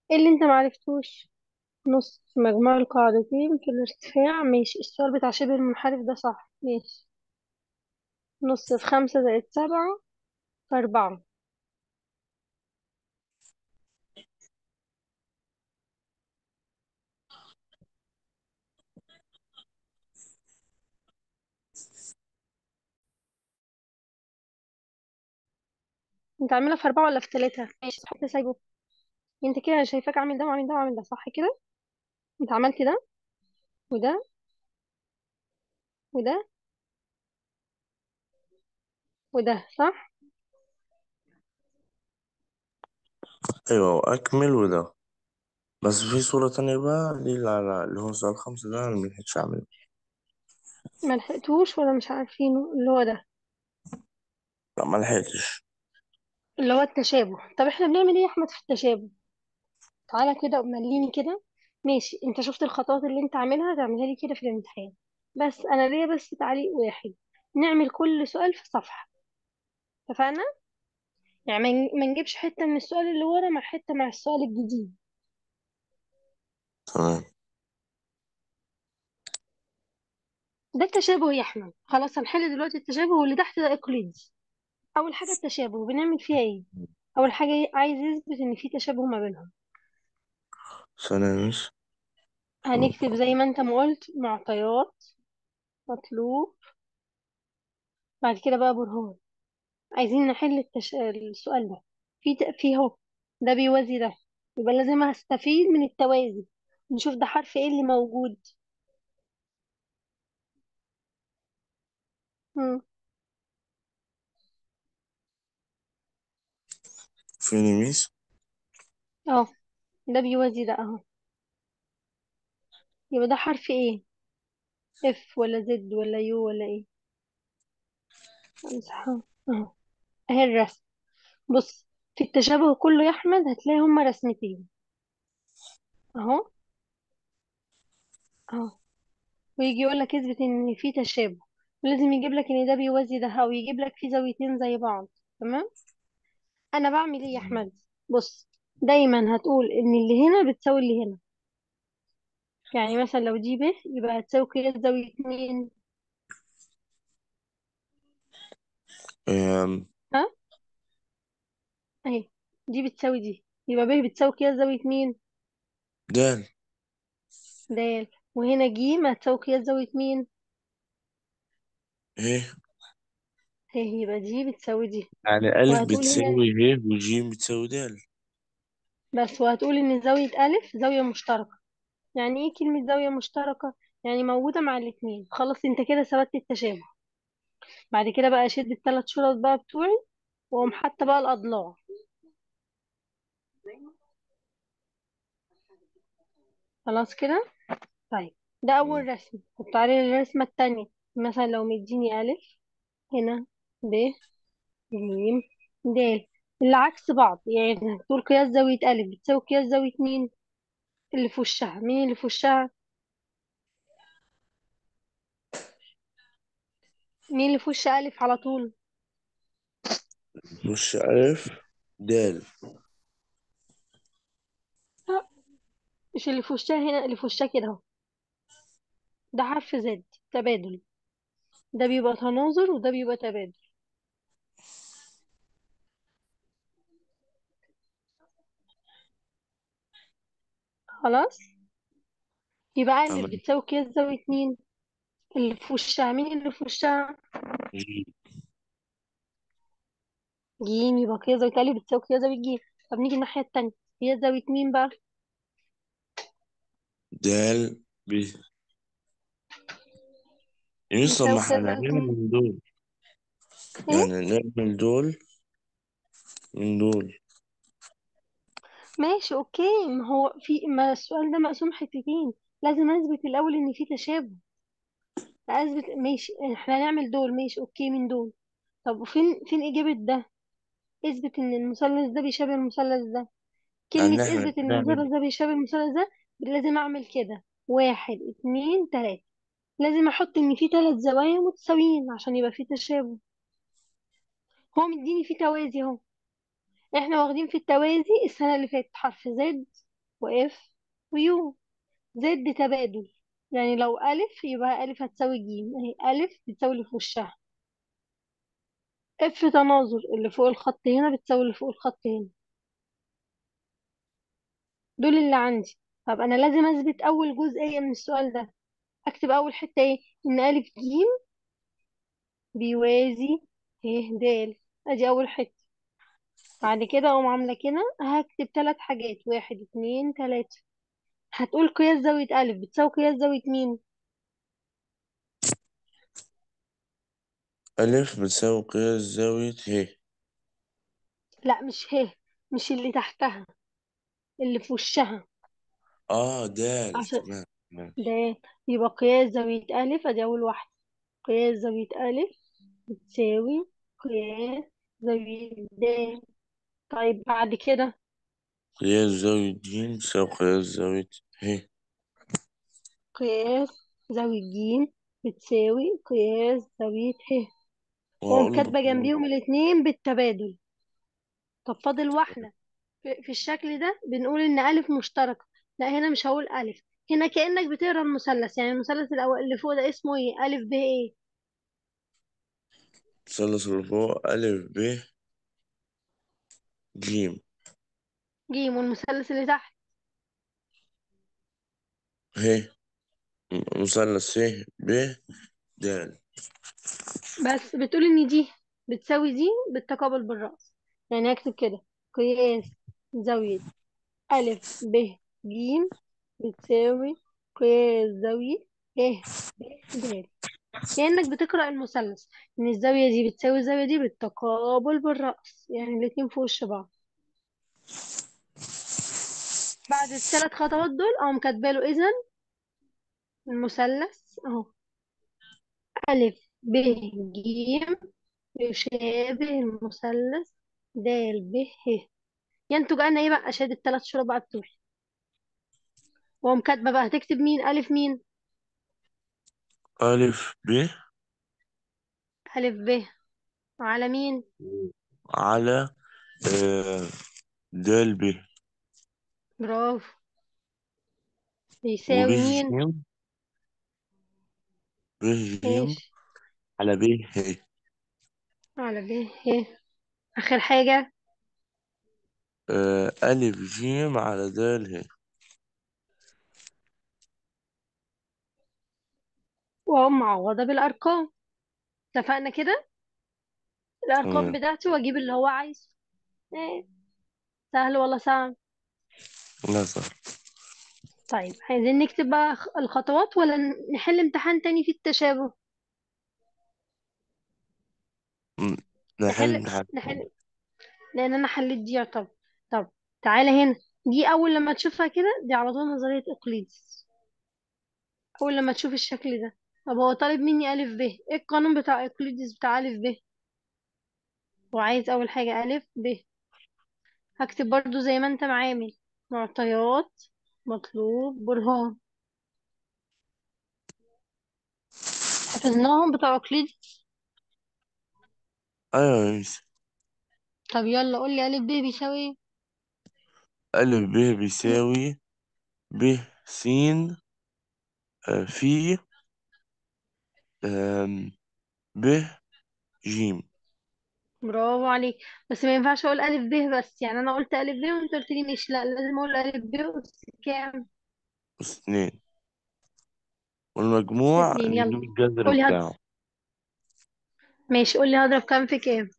ايه اللي انت معرفتوش نص مجموع القاعدتين في الارتفاع ماشي السؤال بتاع شبه المنحرف ده صح ماشي نص في خمسة زائد سبعة في أربعة انت عاملها في أربعة ولا في تلاتة ماشي حتى سايبه انت كده شايفاك عامل ده وعامل ده وعامل ده صح كده انت عملت ده وده وده وده صح أيوة وأكمل وده بس في صورة تانية بقى دي اللي على اللي هو سؤال خمسة ده أنا ملحقتش أعمله ما لحقتوش ولا مش عارفينه اللي هو ده لا ملحقتش اللي هو التشابه طب احنا بنعمل ايه يا احمد في التشابه تعالى كده ومليني كده ماشي انت شفت الخطوات اللي انت عاملها تعملها لي كده في الامتحان بس انا ليا بس تعليق واحد نعمل كل سؤال في صفحة اتفقنا يعني ما ن- ما نجيبش حتة من السؤال اللي ورا مع حتة مع السؤال الجديد تمام ده التشابه يا احمد خلاص هنحل دلوقتي التشابه واللي تحت ده اقليدي اول حاجة التشابه بنعمل فيها ايه اول حاجة عايز يثبت ان في تشابه ما بينهم ثانية مش هنكتب زي ما انت ما قلت معطيات مطلوب بعد كده بقى برهان عايزين نحل التش... السؤال ده في ت... في هو ده بيوازي ده يبقى لازم استفيد من التوازي نشوف ده حرف ايه اللي موجود مم. فين ميس اه ده بيوازي ده اهو يبقى ده حرف ايه اف ولا زد ولا يو ولا ايه امسحها اهو اهي الرسم بص في التشابه كله يا احمد هتلاقي هما رسمتين اهو اهو ويجي يقول لك اثبت ان في تشابه ولازم يجيب لك ان ده بيوازي ده او يجيب لك في زاويتين زي بعض تمام انا بعمل ايه يا احمد بص دايما هتقول ان اللي هنا بتساوي اللي هنا يعني مثلا لو دي ب يبقى هتساوي قياس زاوية مين أم، ها اهي دي بتساوي دي يبقى ب بتساوي قياس زاوية مين دال د وهنا ج هتساوي قياس زاوية مين ايه اهي يبقى دي بتساوي دي يعني ألف وهتقول هنا بتساوي ه وجيم بتساوي دال بس وهتقول ان زاوية ألف زاوية مشتركة يعني ايه كلمة زاوية مشتركة يعني موجودة مع الاتنين خلاص انت كده ثبتت التشابه بعد كده بقى اشد الثلاث شرط بقى بتوعي واقوم حاطة بقى الأضلاع خلاص كده طيب ده مم. أول رسم طب تعالي للرسمة التانية مثلا لو مديني ألف هنا ب ج د العكس بعض يعني تقول قياس زاوية ألف بتساوي قياس زاوية مين اللي في وشها مين اللي في وشها مين اللي في وش ألف على طول وش ألف دال لا مش اللي في وشها هنا اللي في وشها كده اهو ده حرف زد تبادل ده بيبقى تناظر وده بيبقى تبادل خلاص يبقى ألف تمام بتساوي قياس زاوية مين اللي في وشها مين اللي في وشها جيم جيم يبقى قياس زاوية ألف بتساوي قياس زاوية جيم طب نيجي الناحية التانية قياس زاوية مين بقى دال ب يوصل ما بتساوي احنا قياس زاوية نعمل مين من دول ايه يعني نعمل دول من دول ماشي اوكي ما هو في ما السؤال ده مقسوم حتتين لازم اثبت الاول ان في تشابه اثبت ماشي احنا هنعمل دول ماشي اوكي من دول طب وفين فين اجابة ده اثبت ان المثلث ده بيشابه المثلث ده كلمة يعني احنا اثبت ان نعمل المثلث ده بيشابه المثلث ده لازم اعمل كده واحد اتنين تلاتة لازم احط ان في تلات زوايا متساويين عشان يبقى في تشابه هو مديني في توازي اهو احنا واخدين في التوازي السنة اللي فاتت حرف زد وإف ويو زد تبادل يعني لو ألف يبقى ألف هتساوي جيم أهي ألف بتساوي اللي في وشها اف تناظر اللي فوق الخط هنا بتساوي اللي فوق الخط هنا دول اللي عندي طب أنا لازم أثبت أول جزئية من السؤال ده أكتب أول حتة إيه إن ألف جيم بيوازي ه د أدي أول حتة بعد كده أقوم عاملة كده هكتب ثلاث حاجات واحد اتنين تلاتة هتقول قياس زاوية ألف بتساوي قياس زاوية مين؟ ألف بتساوي قياس زاوية ه لا مش ه مش اللي تحتها اللي في وشها اه دال عشان تمام تمام ده يبقى قياس زاوية ألف أدي أول واحدة قياس زاوية ألف بتساوي قياس زاوية د طيب بعد كده قياس زاوية ج بتساوي قياس زاوية ه قياس زاوية ج بتساوي قياس زاوية ه وأقوم وأقول كاتبة بالقانون جنبيهم الاتنين بالتبادل طب فاضل واحدة في في الشكل ده بنقول إن ألف مشتركة لا هنا مش هقول ألف هنا كأنك بتقرا المثلث يعني المثلث الأول اللي فوق ده اسمه إيه ألف ب إيه مثلث اللي فوق ألف ب ج جيم والمثلث اللي تحت ه مثلث ه ب د بس بتقول إن دي بتساوي دي بالتقابل بالرأس يعني هكتب كده قياس زاوية ألف ب ج بتساوي قياس زاوية ه ب د كأنك بتقرأ المثلث إن الزاوية دي بتساوي الزاوية دي بالتقابل بالرأس يعني الاتنين في وش بعض بعد الثلاث خطوات دول أقوم كاتباله إذا المثلث أهو ألف ب ج يشابه المثلث د ب ه ينتج عنها إيه بقى أشاد الثلاث شروط بعد دول وأقوم كاتبة بقى هتكتب مين ألف مين ألف ب ألف ب على مين على آه د ب برافو وب بيساوي ج مين ب ج ماشي على ب ه على ب ه آخر حاجة آه ألف ج على د ه وأقوم معوضة بالأرقام اتفقنا كده الأرقام تمام بتاعتي وأجيب اللي هو عايزه إيه سهل ولا صعب لا صح طيب عايزين نكتب بقى خ- الخطوات ولا ن- نحل امتحان تاني في التشابه م، نحل نحل امتحان نحل لأن أنا حليت دي طب طب تعالى هنا دي أول لما تشوفها كده دي على طول نظرية إقليدس أول لما تشوف الشكل ده طب هو طالب مني ألف ب إيه القانون بتاع إقليدس بتاع ألف ب وعايز أول حاجة ألف ب هكتب برضو زي ما أنت معامل معطيات مطلوب برهان حفظناهم بتوع إقليدس أيوة يا ميس طب يلا قول لي ألف ب بيساوي إيه ألف ب بيساوي ب س آه، في آم، ب ج برافو عليك بس ما ينفعش اقول الف ب بس يعني انا قلت الف ب وانت قلت لي مش لا لازم اقول الف ب اس كام أس اتنين والمجموع اتنين يلا نجيب الجذر قولي هض... بتاعه ماشي قولي هضرب كام في كام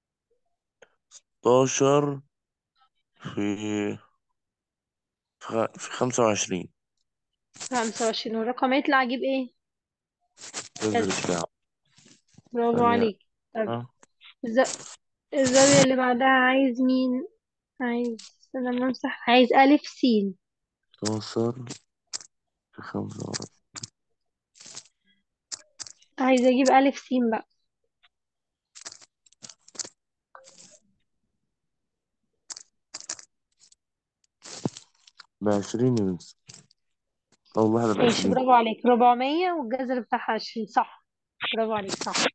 16 في في في خمسة وعشرين خمسة وعشرين والرقم يطلع اجيب ايه الجذر كذا بتاعه برافو ثانية عليك طب آه، الز... الزاوية اللي بعدها عايز مين عايز لما امسح عايز الف س 16 في خمسة وعشرين عايز اجيب الف س بقى بعشرين يا ميس أول واحدة ماشي بعشرين برافو عليك 400 والجذر بتاعها 20 صح برافو عليك صح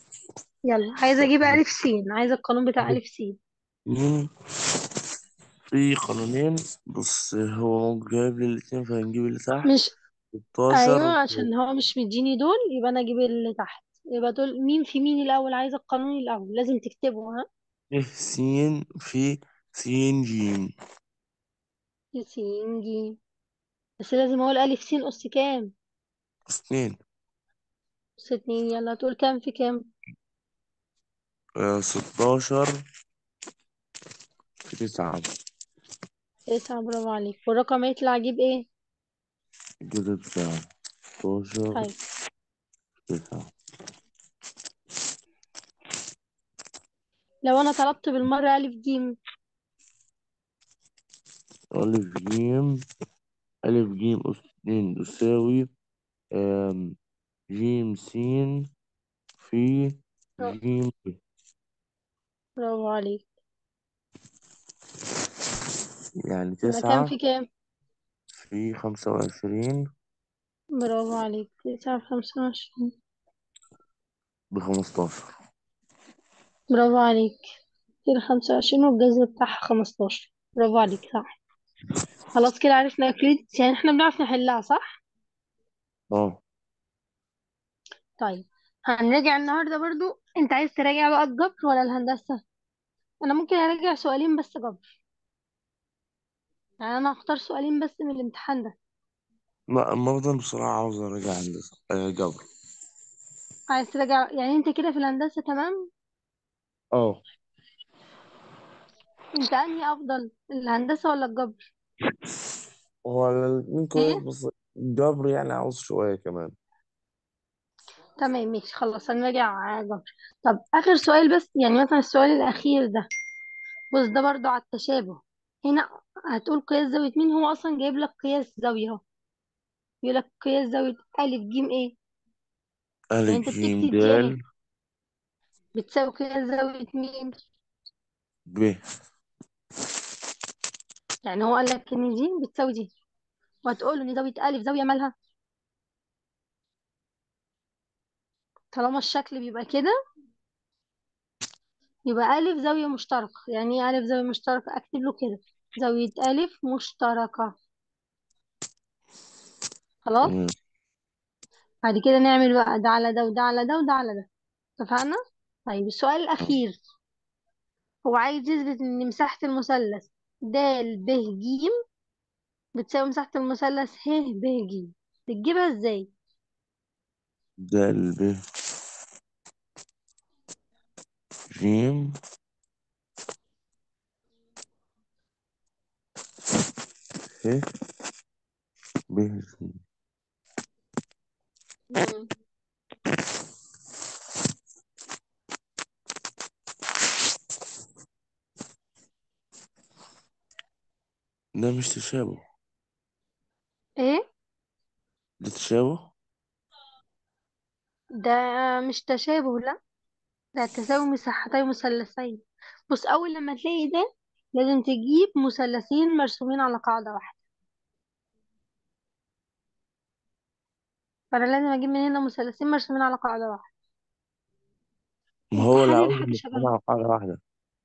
يلا عايزة اجيب الف س عايزة القانون بتاع الف س اتنين في قانونين بس هو جايب لي الاتنين فهنجيب اللي تحت مش 16 ايوه عشان هو مش مديني دول يبقى انا اجيب اللي تحت يبقى دول مين في مين الاول عايزه القانون الاول لازم تكتبه ها ف س في س ج س ج بس لازم اقول الف س اس كام اتنين اس اتنين يلا تقول كام في كام آه، 16 في 9 تسعة برافو عليك والرقم هيطلع اجيب ايه كده بتاع 16 طيب في 9 لو انا طلبت بالمره الف ج ألف جيم ألف جيم أس اتنين تساوي آم، جيم سين في جيم ب. برافو عليك يعني يبقى كام تسعة في كام في خمسة وعشرين برافو عليك تسعة في خمسة وعشرين بخمستاشر برافو عليك كده خمسة وعشرين والجذر بتاعها خمستاشر برافو عليك صح خلاص كده عرفنا اكليدس يعني احنا بنعرف نحلها صح اه طيب هنراجع النهاردة برضو انت عايز تراجع بقى الجبر ولا الهندسة انا ممكن اراجع سؤالين بس جبر يعني انا هختار سؤالين بس من الامتحان ده لا المرة بصراحة عاوز أراجع هندسة آه جبر عايز تراجع يعني انت كده في الهندسة تمام اه انت انهي افضل الهندسة ولا الجبر هو الاتنين كويس ايه بس جبر يعني عاوز شوية كمان تمام ماشي خلاص هنراجع جبر طب اخر سؤال بس يعني مثلا السؤال الاخير ده بص ده برضو على التشابه هنا هتقول قياس زاوية مين هو اصلا جايب لك قياس زاوية اهو يقول لك قياس زاوية ألف جيم ايه يعني ألف انت جيم بتكتب دي اهي دال بتساوي قياس زاوية مين ب يعني هو قال لك ان دي بتساوي دي وهتقول له ان زاوية ألف زاوية مالها طالما الشكل بيبقى كده يبقى ألف زاوية مشتركة يعني ايه ألف زاوية مشتركة أكتب له كده زاوية ألف مشتركة خلاص تمام بعد كده نعمل بقى ده على ده وده على ده وده على ده اتفقنا طيب السؤال الأخير هو عايز يثبت ان مساحة المثلث د ب ج بتساوي مساحة المثلث ه ب ج بتجيبها ازاي دال ب جيم ه ب جيم مم. ده مش تشابه ايه ده تشابه ده مش تشابه لا ده تساوي مساحتي مثلثين بص اول لما تلاقي ده لازم تجيب مثلثين مرسومين على قاعدة واحدة فانا لازم اجيب من هنا مثلثين مرسومين على قاعدة واحدة ما انت هو اللي حلل عاوزهم حاجة يكونوا شبه على قاعدة واحدة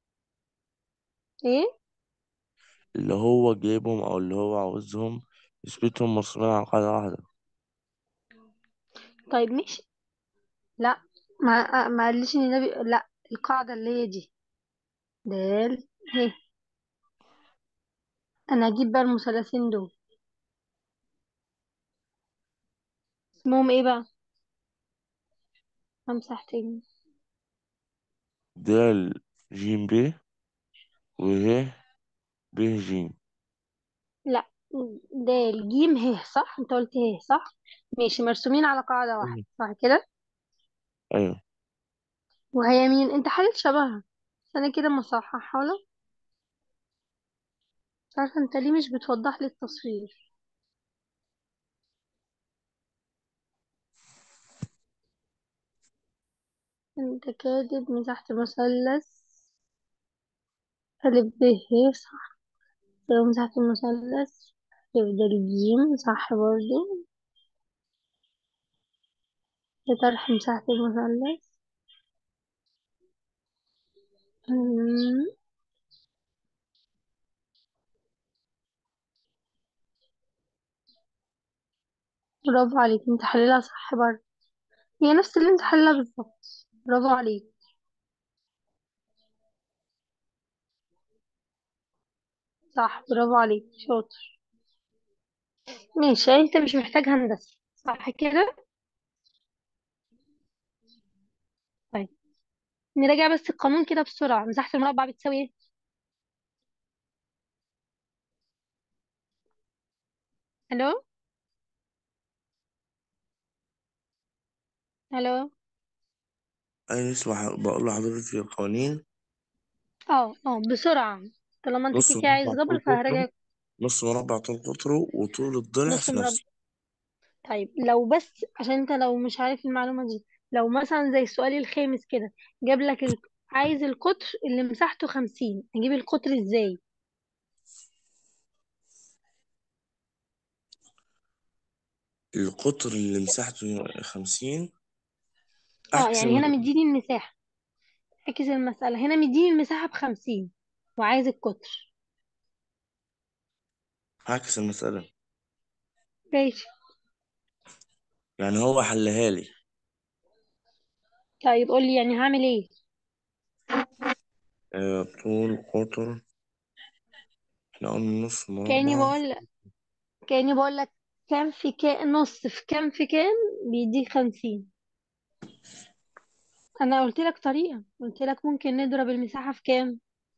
ايه اللي هو جايبهم أو اللي هو عاوزهم يثبتهم مرسومين على قاعدة واحدة طيب مش لا ما ما قاليش ان ده بي... لا القاعدة اللي هي دي دال ه انا اجيب بقى المثلثين دول اسمهم ايه بقى امسح تاني دال جيم ب وه ب جيم لا دال جيم ه صح انت قلت ه صح ماشي مرسومين على قاعدة واحدة أيوة صح كده أيوة وهي مين انت حلل شبهها بس انا كده مصححها لك مش عارفة انت ليه مش بتوضح لي التصوير انت كاتب مساحة المثلث ألف ب ه صح كده مساحة المثلث ألف دال جيم صح برضو ده طرح مساحة المثلث أمم، برافو عليك انت حللها صح برضه هي نفس اللي انت حللها بالظبط برافو عليك صح برافو عليك شاطر ماشي انت مش محتاج هندسة صح كده طيب نراجع بس القانون كده بسرعة مساحة المربع بتساوي ايه الو الو أي اسمع بقول لحضرتك القوانين اه اه بسرعة طالما انت نص كده كده عايز مربع طول جبر قطره فهراجع نص مربع طول قطره وطول الضلع نص في مربع نفسه طيب لو بس عشان انت لو مش عارف المعلومة دي لو مثلا زي السؤال الخامس كده جاب لك ال... عايز القطر اللي مساحته خمسين اجيب القطر ازاي القطر اللي مساحته خمسين اه أعكس يعني هنا المسافة مديني المساحة اعكس المسألة هنا مديني المساحة بخمسين وعايز القطر أعكس المسألة ماشي يعني هو حلها لي طيب قول لي يعني هعمل ايه آه، طول قطر احنا قلنا نص كأني مربع بقول كأني بقول لك كام في كام نص في كام في كام بيديك خمسين انا قلت لك طريقة قلت لك ممكن نضرب المساحة في كام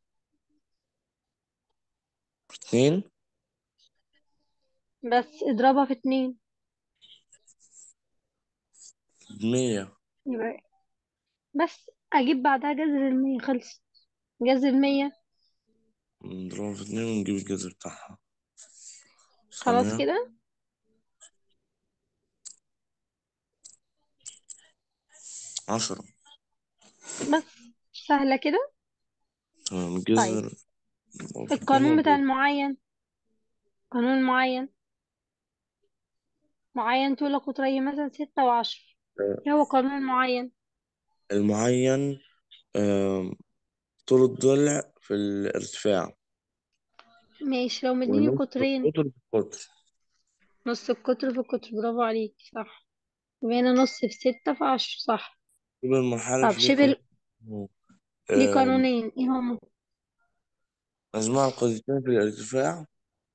اتنين بس اضربها في اتنين مية يبقى بس اجيب بعدها جذر المية خلص جذر المية نضربها في اتنين ونجيب الجذر بتاعها خلاص ثانية كده عشرة بس سهلة كده تمام طيب الجذر نضربه في اتنين القانون بتاع ونجيب المعين قانون معين معين طول قطري مثلا ستة وعشرة آه، ايه هو قانون معين المعين آم، طول الضلع في الارتفاع ماشي لو مديني ونص قطرين القطر في القطر نص القطر في القطر برافو عليك صح يبقى هنا نص في ستة في عشرة صح يبقى المرحلة طب في ليه شبه قانون ال- ليه آم، قانونين ايه هما مجموع القاذفين في الارتفاع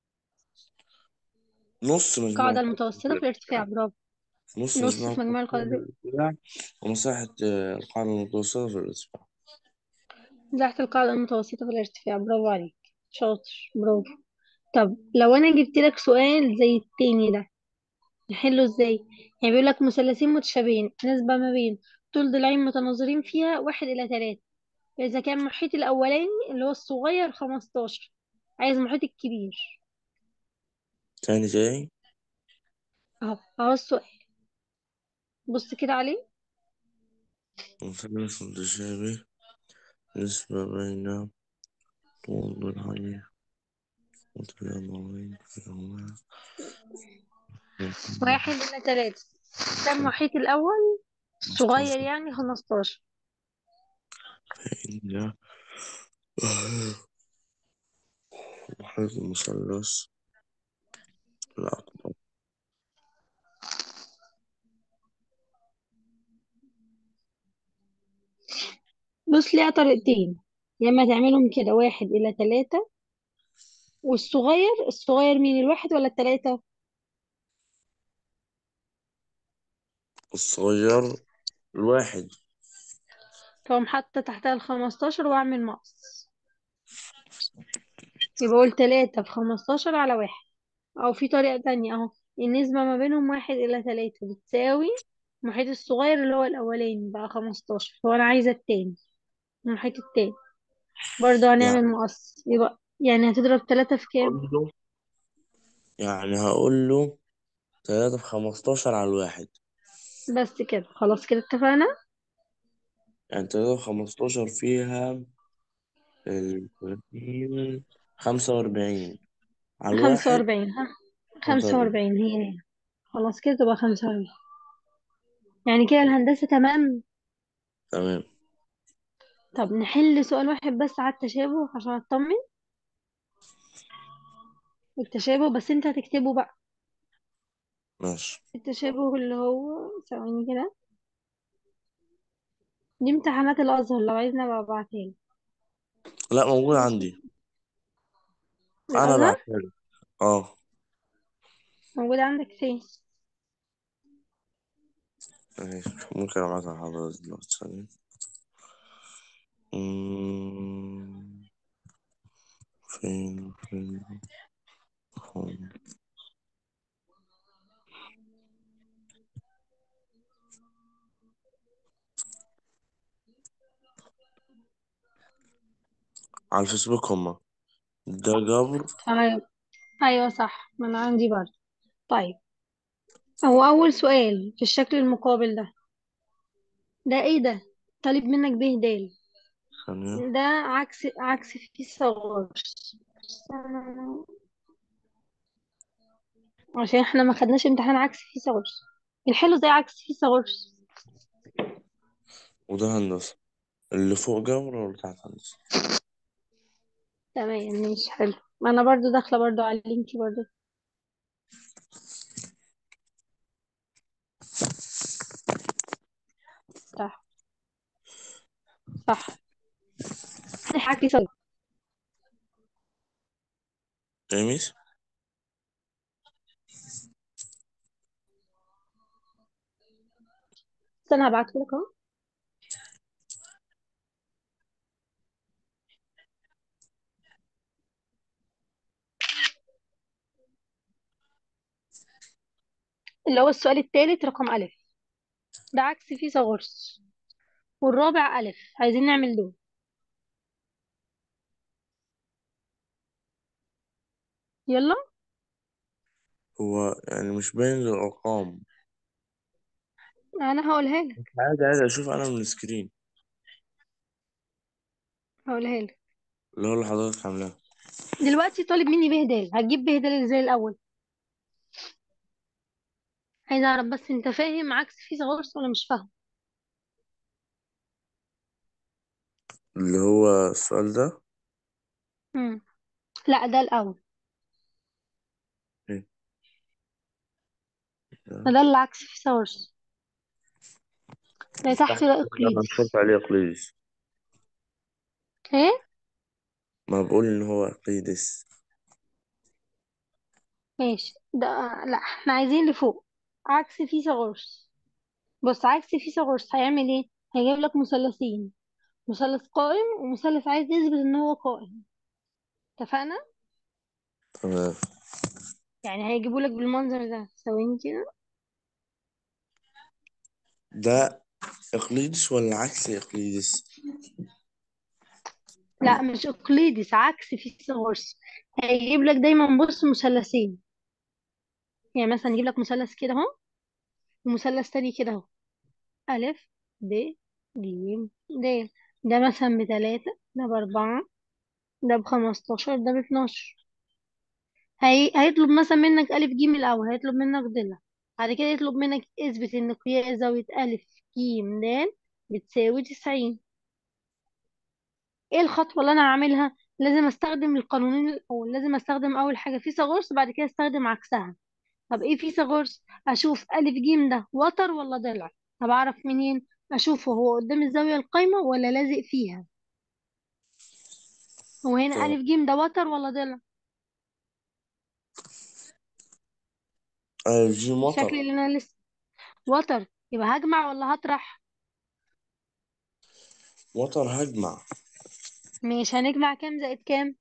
نص مجموع القاعدة القاذفين في المتوسطة في الارتفاع الارتفاع برافو نص نص مجموع في مجموع القاذفين في القاعدة الارتفاع ومساحة آه، القاعدة المتوسطة في الارتفاع مساحة القاعدة المتوسطة في الارتفاع برافو عليك شاطر برافو طب لو انا جبت لك سؤال زي التاني ده نحله ازاي يعني بيقول لك مثلثين متشابهين نسبة ما بين طول ضلعين متناظرين فيها واحد إلى تلاتة إذا كان محيط الأولاني اللي هو الصغير خمستاشر عايز محيط الكبير تاني جاي أهو أهو السؤال بص كده عليه مثلث متشابه نسبة بين طول الحي وتناظرين فيهما واحد إلى تلاتة كان محيط الأول الصغير مستوى يعني خمستاشر فإن محيط المثلث الأكبر بص ليها طريقتين يا إما تعملهم كده واحد إلى تلاتة والصغير الصغير مين الواحد ولا التلاتة الصغير الواحد فأقوم حاطة تحتها الخمستاشر وأعمل مقص يبقى أقول تلاتة في خمستاشر على واحد أو في طريقة تانية أهو النسبة ما بينهم واحد إلى تلاتة بتساوي المحيط الصغير اللي هو الأولاني بقى خمستاشر هو أنا عايزة التاني المحيط التاني برضه هنعمل يعني مقص يبقى يعني هتضرب تلاتة في كام أقول له يعني هقول له تلاتة في خمستاشر على الواحد بس كده خلاص كده اتفقنا يعني تلاتة في خمستاشر فيها التلاتين خمسة وأربعين على خمسة الواحد وأربعين ها خمسة خمسة وأربعين وأربعين هي هي خلاص كده تبقى خمسة وأربعين يعني كده الهندسة تمام تمام طب نحل سؤال واحد بس على التشابه عشان أطمن التشابه بس أنت هتكتبه بقى ماشي التشابه اللي هو ثواني كده دي امتحانات الأزهر لو عايزني أبقى أبعتها لك لا موجود عندي انا الأزهر بعتها اه موجودة عندك فين ماشي ممكن ابعتها لحضرتك دلوقتي ثانية أمم، فين فين فين. على الفيسبوك هما ده جبر أيوة أيوة صح ما أنا عندي برضه طيب هو أول سؤال في الشكل المقابل ده ده إيه ده طالب منك ب د ثانية ده عكس عكس فيثاغورس عشان احنا ما خدناش امتحان عكس فيثاغورس الحلو زي عكس فيثاغورس وده هندسة اللي فوق جبر واللي تحت هندسة تمام مش حلو ما انا برضو داخله برضو على اللينك برضو صح صح حكي صح جميل استنى هبعته لك اهو اللي هو السؤال الثالث رقم ألف ده عكس فيثاغورس والرابع ألف عايزين نعمل دول يلا هو يعني مش باين الأرقام انا هقولها لك عادي عادي أشوف أنا من السكرين هقولها لك اللي هو اللي حضرتك عاملاه دلوقتي طالب مني بهدال هتجيب بهدال ازاي الاول عايزه اعرف بس انت فاهم عكس فيثاغورس ولا مش فاهم اللي هو السؤال ده امم لا ده الاول إيه ده ده اللي عكس فيثاغورس ده تحت تحت ده اللي أنا اقليدس نشرت عليه أقليدس ايه ما بقول إن هو أقليدس ماشي ده لا احنا عايزين لفوق عكس فيثاغورس بص عكس فيثاغورس هيعمل ايه هيجيب لك مثلثين مثلث قائم ومثلث عايز يثبت ان هو قائم اتفقنا تمام يعني هيجيبوا لك بالمنظر ده ثواني كده ده إقليدس ولا عكس إقليدس لا مش اقليدس عكس فيثاغورس هيجيب لك دايما بص مثلثين يعني مثلا يجيب لك مثلث كده اهو ومثلث تاني كده اهو ألف ب ج د ده مثلا بتلاتة ده بأربعة ده بخمستاشر ده باتناشر هي... هيطلب مثلا منك ألف جيم الأول هيطلب منك ضلع بعد كده يطلب منك اثبت إن قياس زاوية ألف جيم د بتساوي تسعين ايه الخطوة اللي أنا هعملها لازم أستخدم القانونين الأول لازم أستخدم أول حاجة فيثاغورس بعد كده أستخدم عكسها طب ايه فيثاغورس أشوف ألف جيم ده وتر ولا ضلع طب أعرف منين أشوفه هو قدام الزاوية القايمة ولا لازق فيها هو هنا طب ألف جيم ده وتر ولا ضلع الجي الشكل مطر اللي أنا لسه وتر يبقى هجمع ولا هطرح مطر هجمع مش هنجمع كام زائد كام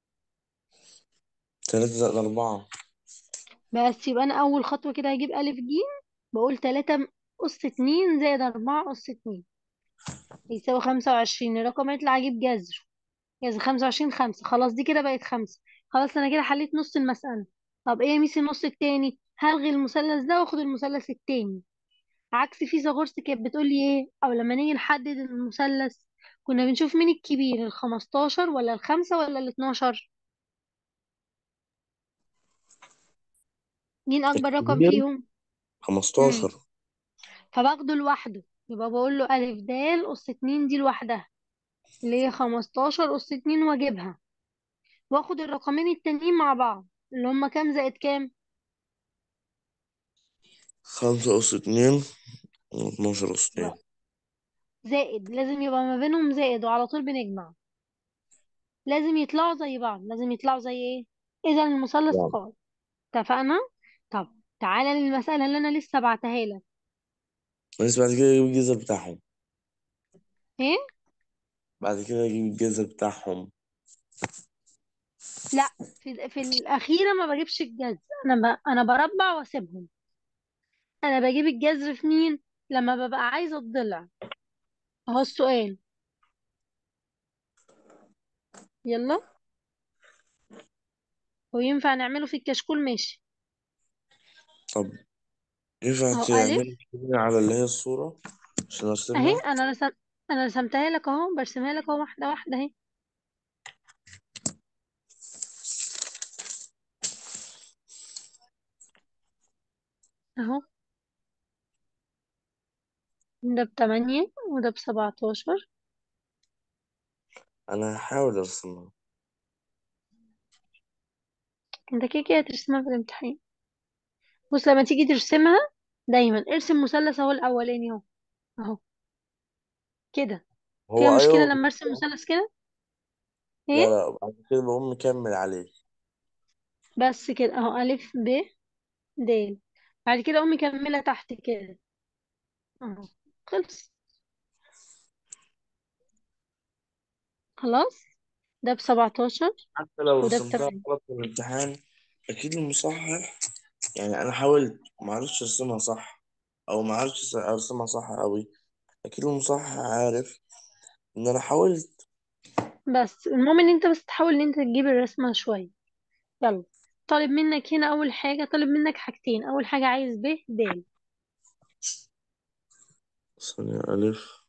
تلاتة زائد أربعة بس يبقى انا اول خطوه كده هجيب الف ج بقول 3 اس 2 زائد 4 اس 2 يساوي 25 الرقم يطلع اجيب جذر جذر 25 5 خلاص دي كده بقت 5 خلاص انا كده حليت نص المساله طب ايه يا ميسي النص التاني هلغي المثلث ده واخد المثلث التاني عكس فيثاغورس كانت بتقول لي ايه او لما نيجي نحدد المثلث كنا بنشوف مين الكبير ال 15 ولا الخمسة ولا ال 12 مين اكبر رقم الكبير فيهم امم خمستاشر فباخده لوحده يبقى بقول له ألف د أس اتنين دي لوحدها اللي هي خمستاشر أس اتنين وأجيبها وآخد الرقمين التانيين مع بعض اللي هما كام زائد كام خمسة أس اتنين واتناشر أس اتنين لا زائد لازم يبقى ما بينهم زائد وعلى طول بنجمع لازم يطلعوا زي بعض لازم يطلعوا زي ايه اذا المثلث يعني قائم اتفقنا طب تعالى للمسألة اللي انا لسه بعتها لك بس بعد كده أجيب الجذر بتاعهم ايه بعد كده أجيب الجذر بتاعهم لا في في الأخيرة ما بجيبش الجذر انا ب... انا بربع واسيبهم انا بجيب الجذر في مين لما ببقى عايزة الضلع اهو السؤال يلا هو ينفع نعمله في الكشكول ماشي طب ينفع اهو تعمل ألف كده على اللي هي الصورة عشان اهي أرسمها انا رسم انا رسمتها لك اهو برسمها لك اهو واحدة واحدة اهي اهو ده بتمانية وده بسبعتاشر أنا هحاول أرسمها انت كده كده هترسمها في الامتحان بص لما تيجي ترسمها دايما ارسم مثلث اهو الاولاني اهو اهو كده فيها هو مشكلة أيوه لما ارسم مثلث كده لا ايه لا بعد كده بقوم مكمل عليه بس كده اهو الف ب د بعد كده اقوم مكملة تحت كده اهو خلص خلاص ده بسبعتاشر حتى لو وده رسمتها بتمانية غلط في الامتحان أكيد المصحح يعني أنا حاولت معرفتش أرسمها صح أو معرفتش أرسمها صح أوي أكيد المصحح عارف إن أنا حاولت بس المهم ان انت بس تحاول ان انت تجيب الرسمة شوية يلا طالب منك هنا اول حاجة طالب منك حاجتين اول حاجة عايز ب د ثانية ألف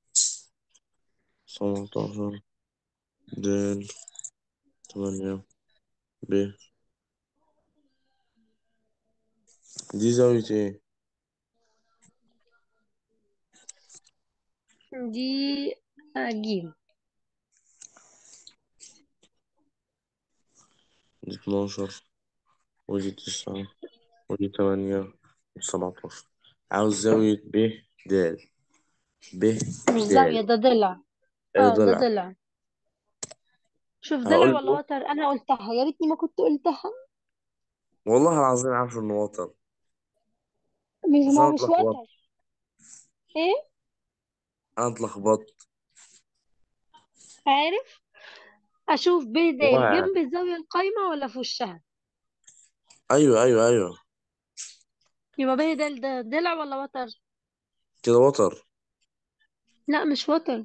سبعتاشر دال تمانية ب دي زاوية إيه؟ دي آه، جيم دي اتناشر ودي تسعة ودي تمانية ودي سبعتاشر عاوز زاوية ب د ب مش د زاوية ده ضلع إيه اه ده ضلع ضلع شوف ضلع هقول ولا له وتر انا قلتها يا ريتني ما كنت قلتها والله العظيم عارف إنه وتر مش بس ما أنا هو مش اتلخبطت وتر ايه أنا اتلخبطت عارف اشوف ب د والله عارف جنب الزاوية القايمة ولا في وشها أيوه أيوه أيوه يبقى ب د ده ضلع ولا وتر كده وتر لا مش وتر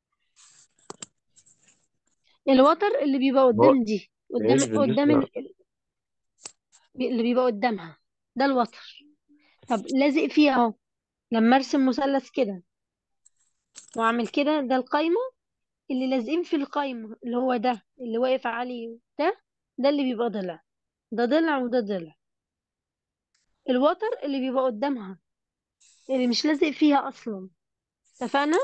الوتر اللي بيبقى هو قدام دي قدام ماشي قدام بالنسبة ال- اللي بيبقى قدامها ده الوتر طب لازق فيها اهو لما ارسم مثلث كده واعمل كده ده القايمة اللي لازقين في القايمة اللي هو ده اللي واقف عليه ده ده اللي بيبقى ضلع ده ضلع وده ضلع الوتر اللي بيبقى قدامها اللي مش لازق فيها اصلا اتفقنا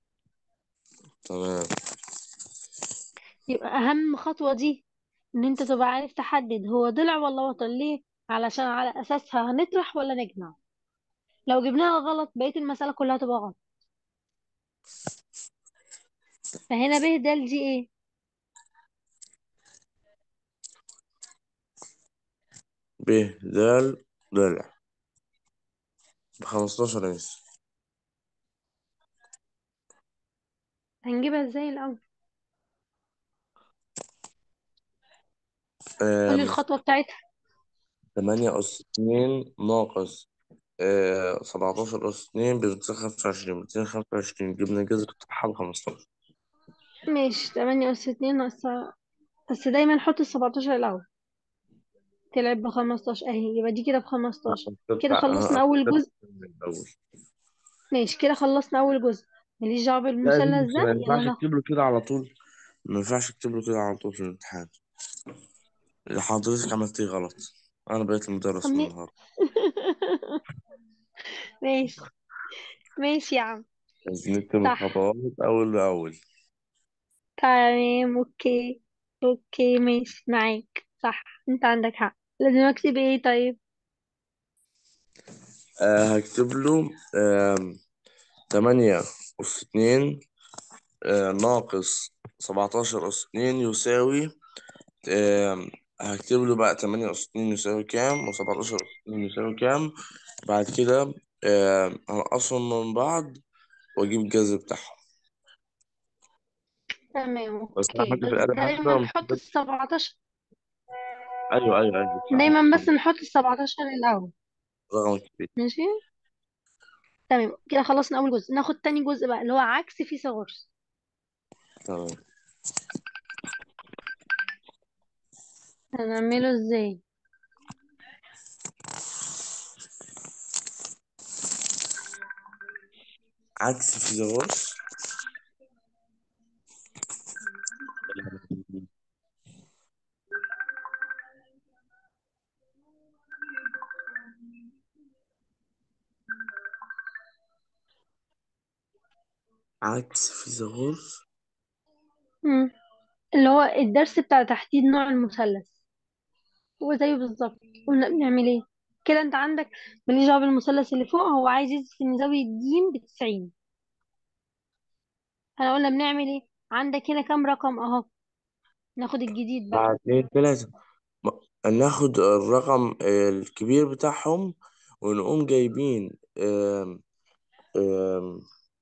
تمام يبقى اهم خطوة دي ان انت تبقى عارف تحدد هو ضلع ولا وتر ليه علشان على اساسها هنطرح ولا نجمع لو جبناها غلط بقية المسألة كلها تبقى غلط فهنا ب د دي ايه ب د ضلع بخمستاشر انش هنجيبها ازاي الاول قولي آم، الخطوة بتاعتها تمانية أس اتنين ناقص آه، سبعتاشر أس اتنين بميتين خمسة وعشرين ميتين خمسة وعشرين جبنا الجذر بتاعها بخمستاشر ماشي تمانية أس اتنين ناقص بس دايما حط السبعتاشر الأول تلعب بخمستاشر اهي يبقى دي كده بخمستاشر كده هتطلع خلصنا أول هتطلع جزء من الأول ماشي كده خلصنا أول جزء ماليش دعوة لا دي بالمثلث مش ده ما يلا ينفعش ناخد أكتب له كده على طول ما ينفعش أكتب له كده على طول في الامتحان اللي حضرتك عملتيه غلط أنا بقيت المدرس من أمي النهاردة ماشي ماشي يا عم لازم نكتب صح الخطوات أول بأول تمام اوكي اوكي ماشي معاك صح انت عندك حق لازم اكتب ايه طيب آه هكتب له آم، تمانية أس اتنين آه ناقص سبعتاشر أس اتنين يساوي آم، هكتب له بقى تمانية أس اتنين يساوي كام وسبعتاشر أس اتنين يساوي كام بعد كده آم، هنقصهم من بعض وأجيب الجذر بتاعهم تمام بس أهم اوكي حاجة في بس الآلة دايما الحاسبة نحط ال 17 أيوه أيوه أيوه صح دايما بس نحط ال 17 الاول رقم كبير ماشي تمام كده خلصنا اول جزء ناخد تاني جزء بقى اللي هو عكس فيثاغورس تمام هنعمله ازاي عكس فيثاغورس عكس فيثاغورس مم. اللي هو الدرس بتاع تحديد نوع المثلث هو زيه بالظبط قلنا بنعمل ايه كده انت عندك ماليش دعوه بالمثلث اللي فوق هو عايز يثبت ان زاويه ج بتسعين احنا قلنا بنعمل ايه عندك هنا كام رقم اهو ناخد الجديد بقى مع اتنين تلاتة م- ناخد الرقم الكبير بتاعهم ونقوم جايبين آم، آم،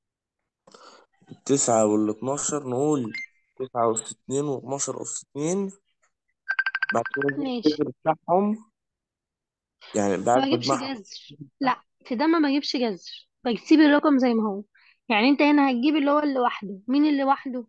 تسعة ولا اتناشر نقول تسعة أس اتنين واتناشر أس اتنين بعد كده نجيب ماشي الجذر بتاعهم يعني ما بعد ما بجيبش اجمعهم جذر لا في ده ما بجيبش جذر بسيب الرقم زي ما هو يعني انت هنا هتجيب اللي هو اللي لوحده مين اللي لوحده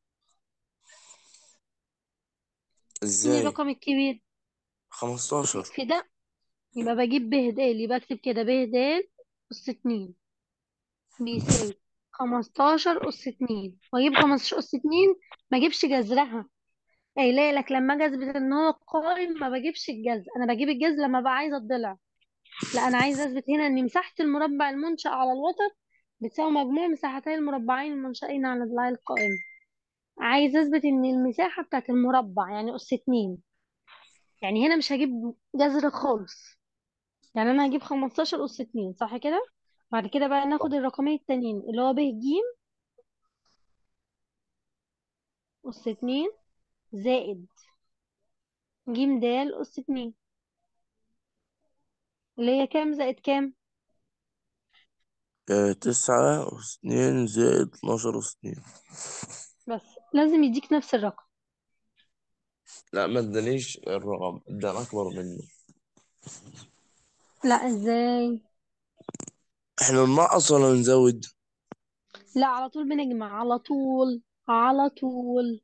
مين ازاي الرقم الكبير خمستاشر في ده يبقى بجيب ب د يبقى اكتب كده ب د أس اتنين بيساوي خمستاشر أس اتنين وأجيب خمستاشر أس اتنين ما أجيبش جذرها قايله لك لما أجي أثبت إن هو قائم ما بجيبش الجذر أنا بجيب الجذر لما بقى عايزة الضلع لا أنا عايزة أثبت هنا إن مساحة المربع المنشأ على الوتر بتساوي مجموع مساحتي المربعين المنشئين على الضلع القائم عايزة أثبت إن المساحة بتاعت المربع يعني أس اتنين يعني هنا مش هجيب جذر خالص يعني أنا هجيب خمستاشر أس اتنين صح كده بعد كده بقى ناخد الرقمين التانيين اللي هو ب ج أس اتنين زائد ج د أس اتنين اللي هي كام زائد كام آه، تسعة أس اتنين زائد اتناشر أس اتنين بس لازم يديك نفس الرقم لا ما ادانيش الرقم اداني أكبر منه لا ازاي احنا ننقص ولا نزود لا على طول بنجمع على طول على طول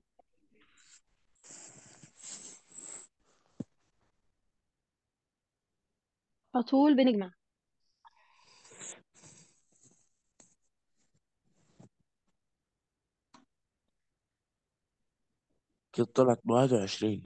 على طول بنجمع كده طلعت بواحد وعشرين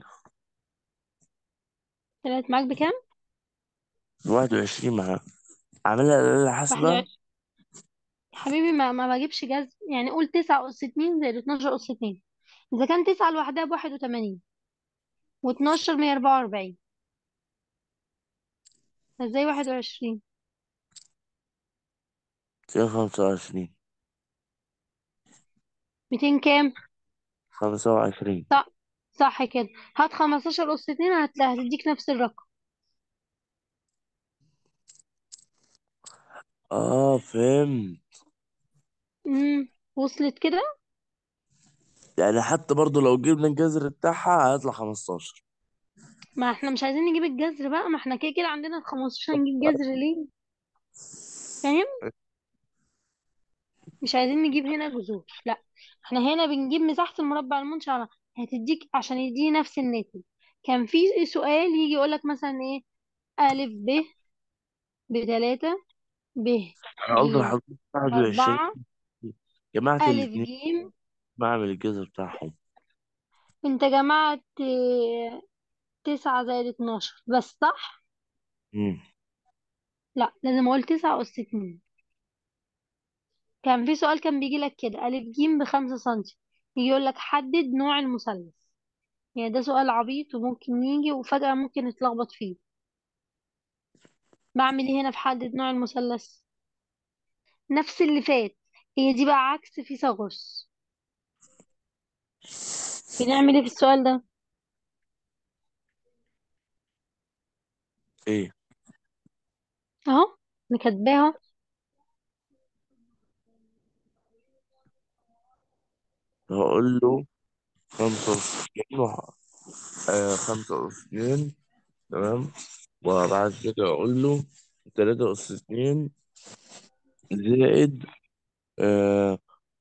طلعت معاك بكام بواحد وعشرين معاه عاملها الآلة واحد حاسبة وعشرين حبيبي ما ما بجيبش جذر يعني قول تسعة أس اتنين زائد اتناشر أس اتنين إذا كان تسعة لوحدها بواحد وتمانين واتناشر مية أربعة وأربعين ازاي واحد وعشرين كده خمسة وعشرين ميتين كام خمسة وعشرين صح صح كده هات خمستاشر أس اتنين هتلاقي هتديك نفس الرقم اه فهمت امم وصلت كده يعني حتى برضو لو جبنا الجذر بتاعها هيطلع خمستاشر ما احنا مش عايزين نجيب الجذر بقى ما احنا كده كده عندنا ال 15 نجيب جذر ليه فاهم مش عايزين نجيب هنا جذور لا احنا هنا بنجيب مساحة المربع المنشأ على هتديك عشان يديني نفس الناتج كان في سؤال يجي يقولك مثلا ايه ألف ب بتلاتة ب انا ج قصدي لحضرتك واحد وعشرين أربعة جمعت ألف الاتنين ج بعمل الجذر بتاعهم انت جمعت اه، تسعة زائد اتناشر بس صح مم. لا لازم اقول تسعة أس اتنين كان في سؤال كان بيجي لك كده ألف ج بخمسة سنتي يجي يقول لك حدد نوع المثلث يعني ده سؤال عبيط وممكن يجي وفجأة ممكن نتلخبط فيه بعمل ايه هنا في حدد نوع المثلث نفس اللي فات هي دي بقى عكس فيثاغورس بنعمل ايه في السؤال ده ايه اهو انا كاتباها هقول له خمسة أس اتنين وح- آه خمسة أس اتنين تمام وبعد كده أقول له تلاتة أس اتنين زائد آه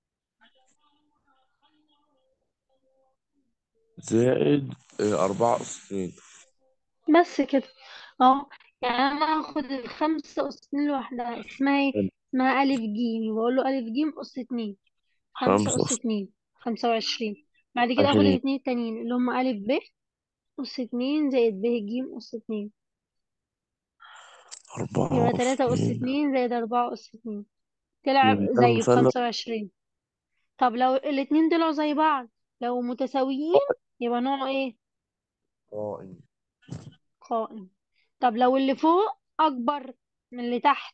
زائد آه أربعة أس اتنين بس كده اهو يعني انا هاخد الخمسة اس اتنين لوحدها اسمها ايه حلو. اسمها الف جيم بقول له الف جيم اس اتنين خمسة خمسة اس أس اتنين خمسة وعشرين بعد كده اخد عشرين الاتنين التانيين اللي هم الف ب اس اتنين زائد ب ج اس اتنين أربعة يبقى أس تلاتة اس اتنين اتنين زائد اربعة اس اتنين طلع يبقى ده زي المثلث بخمسة وعشرين طب لو الاتنين طلعوا زي بعض لو متساويين يبقى نوعه ايه قائم قائم طب لو اللي فوق اكبر من اللي تحت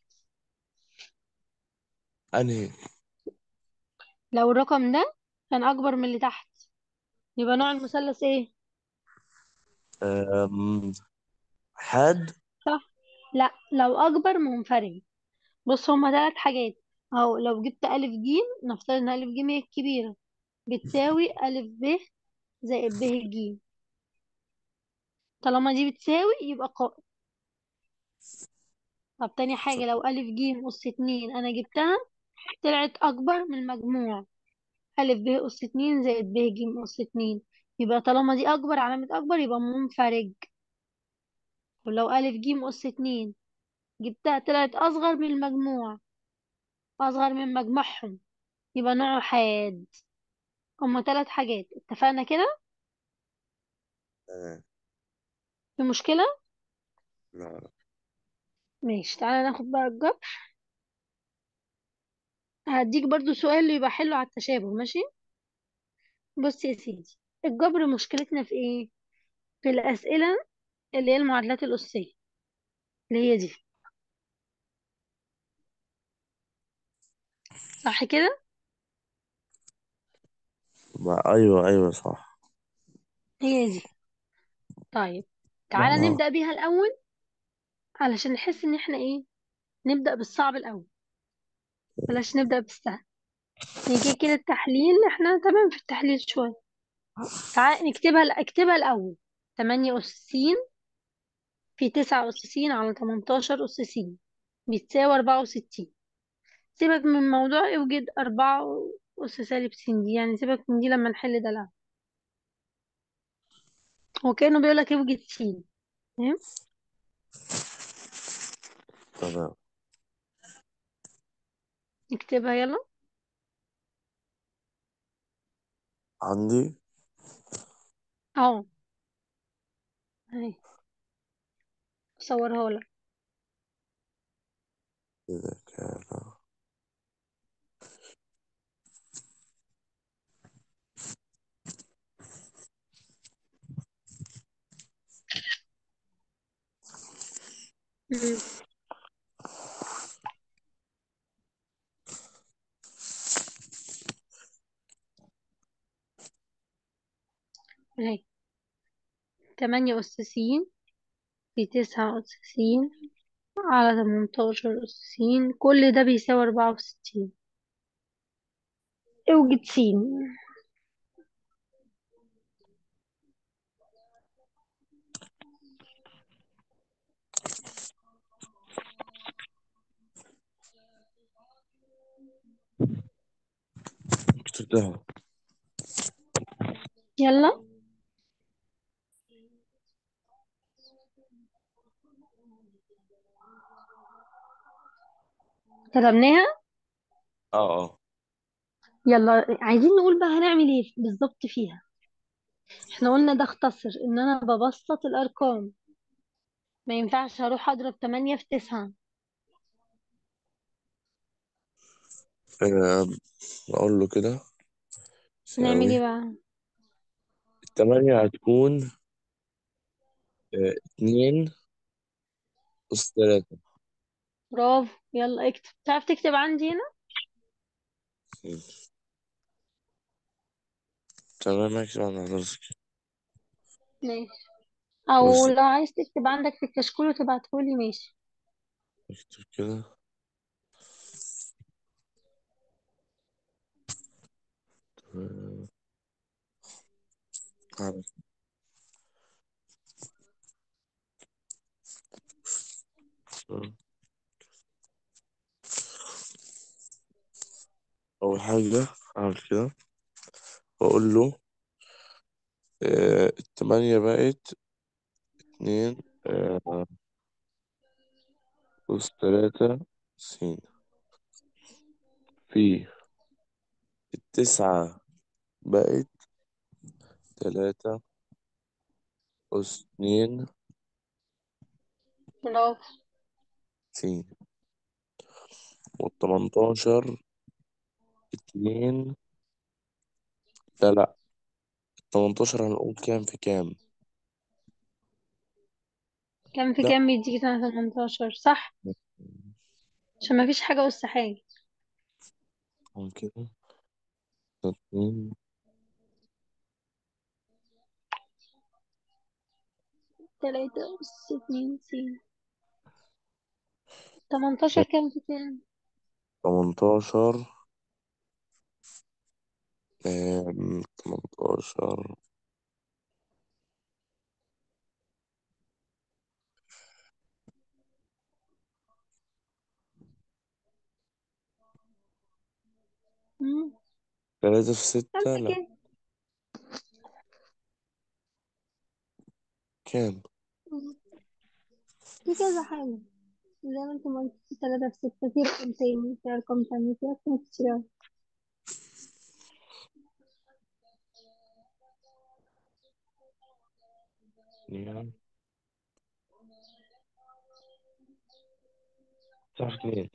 أنهي لو الرقم ده كان اكبر من اللي تحت يبقى نوع المثلث ايه آم، حاد صح لا لو اكبر منفرد بص هما ثلاث حاجات اهو لو جبت الف ج نفترض ان الف ج هي الكبيره بتساوي الف ب زائد ب ج طالما دي بتساوي يبقى قائم طب تاني حاجه لو الف ج اس اتنين انا جبتها طلعت اكبر من المجموع الف ب اس اتنين زائد ب ج اس اتنين يبقى طالما دي اكبر علامه اكبر يبقى منفرج ولو الف ج اس اتنين جبتها طلعت اصغر من المجموع اصغر من مجموعهم يبقى نوعه حاد هما ثلاث حاجات اتفقنا كده تمام في مشكلة لا ماشي تعالى ناخد بقى الجبر هديك برضو سؤال يبقى حلو على التشابه ماشي بص يا سيدي الجبر مشكلتنا في ايه في الأسئلة اللي هي المعادلات الأسية اللي هي دي صح كده ما أيوه أيوه صح هي دي طيب تعالى لا نبدأ بيها الأول علشان نحس ان احنا ايه نبدأ بالصعب الأول بلاش نبدأ بالسهل نيجي كده التحليل احنا تمام في التحليل شوية تعال نكتبها اكتبها الأول 8 أس س في 9 أس س على 18 أس س بتساوي 64 سيبك من موضوع اوجد أربعة أس سالب س دي يعني سيبك من دي لما نحل ده لا هو كأنه بيقولك اوجد س فاهم تمام نكتبها يلا عندي اهو اهي اصورها لك إذا كان مم. اهي تمانية أس س في تسعة أس س على تمنتاشر أس س كل ده بيساوي أربعة وستين اوجد س كتبتها يلا كتبناها اه اه يلا عايزين نقول بقى هنعمل ايه بالظبط فيها احنا قلنا ده اختصر ان انا ببسط الارقام ما ينفعش اروح اضرب 8 في 9 آم، أقول له كده نعمل ايه يساوي بقى التمانية هتكون آه، اتنين أس تلاتة برافو يلا اكتب تعرف تكتب عندي هنا مم. تمام اكتب عن حضرتك ماشي او بس لو عايز تكتب عندك في الكشكول وتبعتهولي ماشي اكتب كده آه، عارف. آه. أول حاجة أعمل كده وأقول له آه، التمانية بقت اتنين آه، أس تلاتة س في التسعة بقت تلاتة أس اتنين برافو س والتمنتاشر اتنين لا لا التمنتاشر هنقول كام في كام كام في لا كام بيديكي سنة 18 صح عشان ما فيش حاجة أس حاجة هم كده اتنين تلاتة أس اتنين س 18 كام في كام تمنتاشر آم، تمنتاشر مم. تلاتة في كام ستة في لا كام كام مم. في كذا حاجة زي ما انت ما قلت في تلاتة في ستة في رقم تاني في أرقام تانية في أرقام كتير أوي اتنين تسعة في اتنين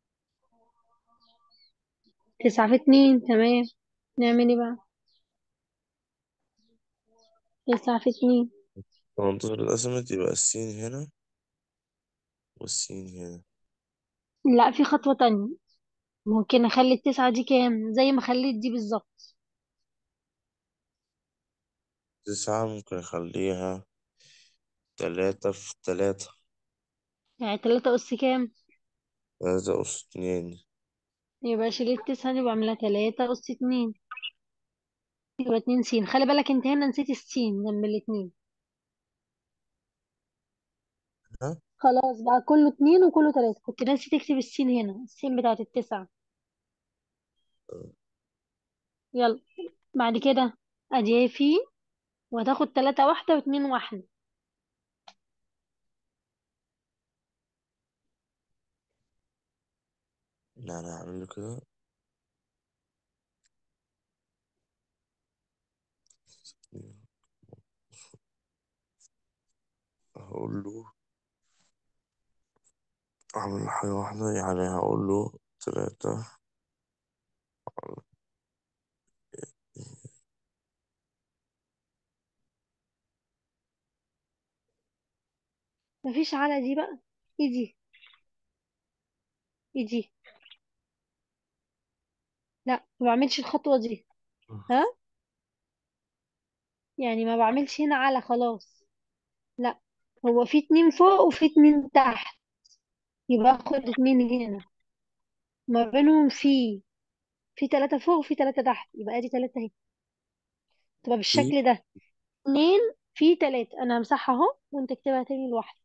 تسعة في اتنين تمام نعمل ايه بقى تسعة في اتنين تمنتاشر اتقسمت يبقى السين هنا والسين هنا لا في خطوة تانية ممكن أخلي التسعة دي كام زي ما خليت دي بالظبط تسعة ممكن أخليها تلاتة في تلاتة يعني تلاتة أس كام تلاتة أس اتنين يبقى شيل التسعة دي وأعملها تلاتة أس اتنين يبقى اتنين سين خلي بالك انت هنا نسيت السين جنب الاتنين ها خلاص بقى كله اتنين وكله تلاتة كنت ناسي تكتب السين هنا السين بتاعت التسعة يلا بعد كده ادي ايه في وهتاخد تلاتة واحدة واتنين واحدة يعني هعمل له كده هقول له أعمل له حاجة واحدة يعني هقول له تلاتة مفيش على دي بقى ايه دي ايه دي لا ما بعملش الخطوة دي ها يعني ما بعملش هنا على خلاص لا هو في اتنين فوق وفي اتنين تحت يبقى اخد اتنين هنا ما بينهم في في تلاتة فوق وفي تلاتة تحت يبقى ادي تلاتة اهي تبقى في بالشكل ده اتنين في تلاتة انا همسحها اهو وانت اكتبها تاني لوحدك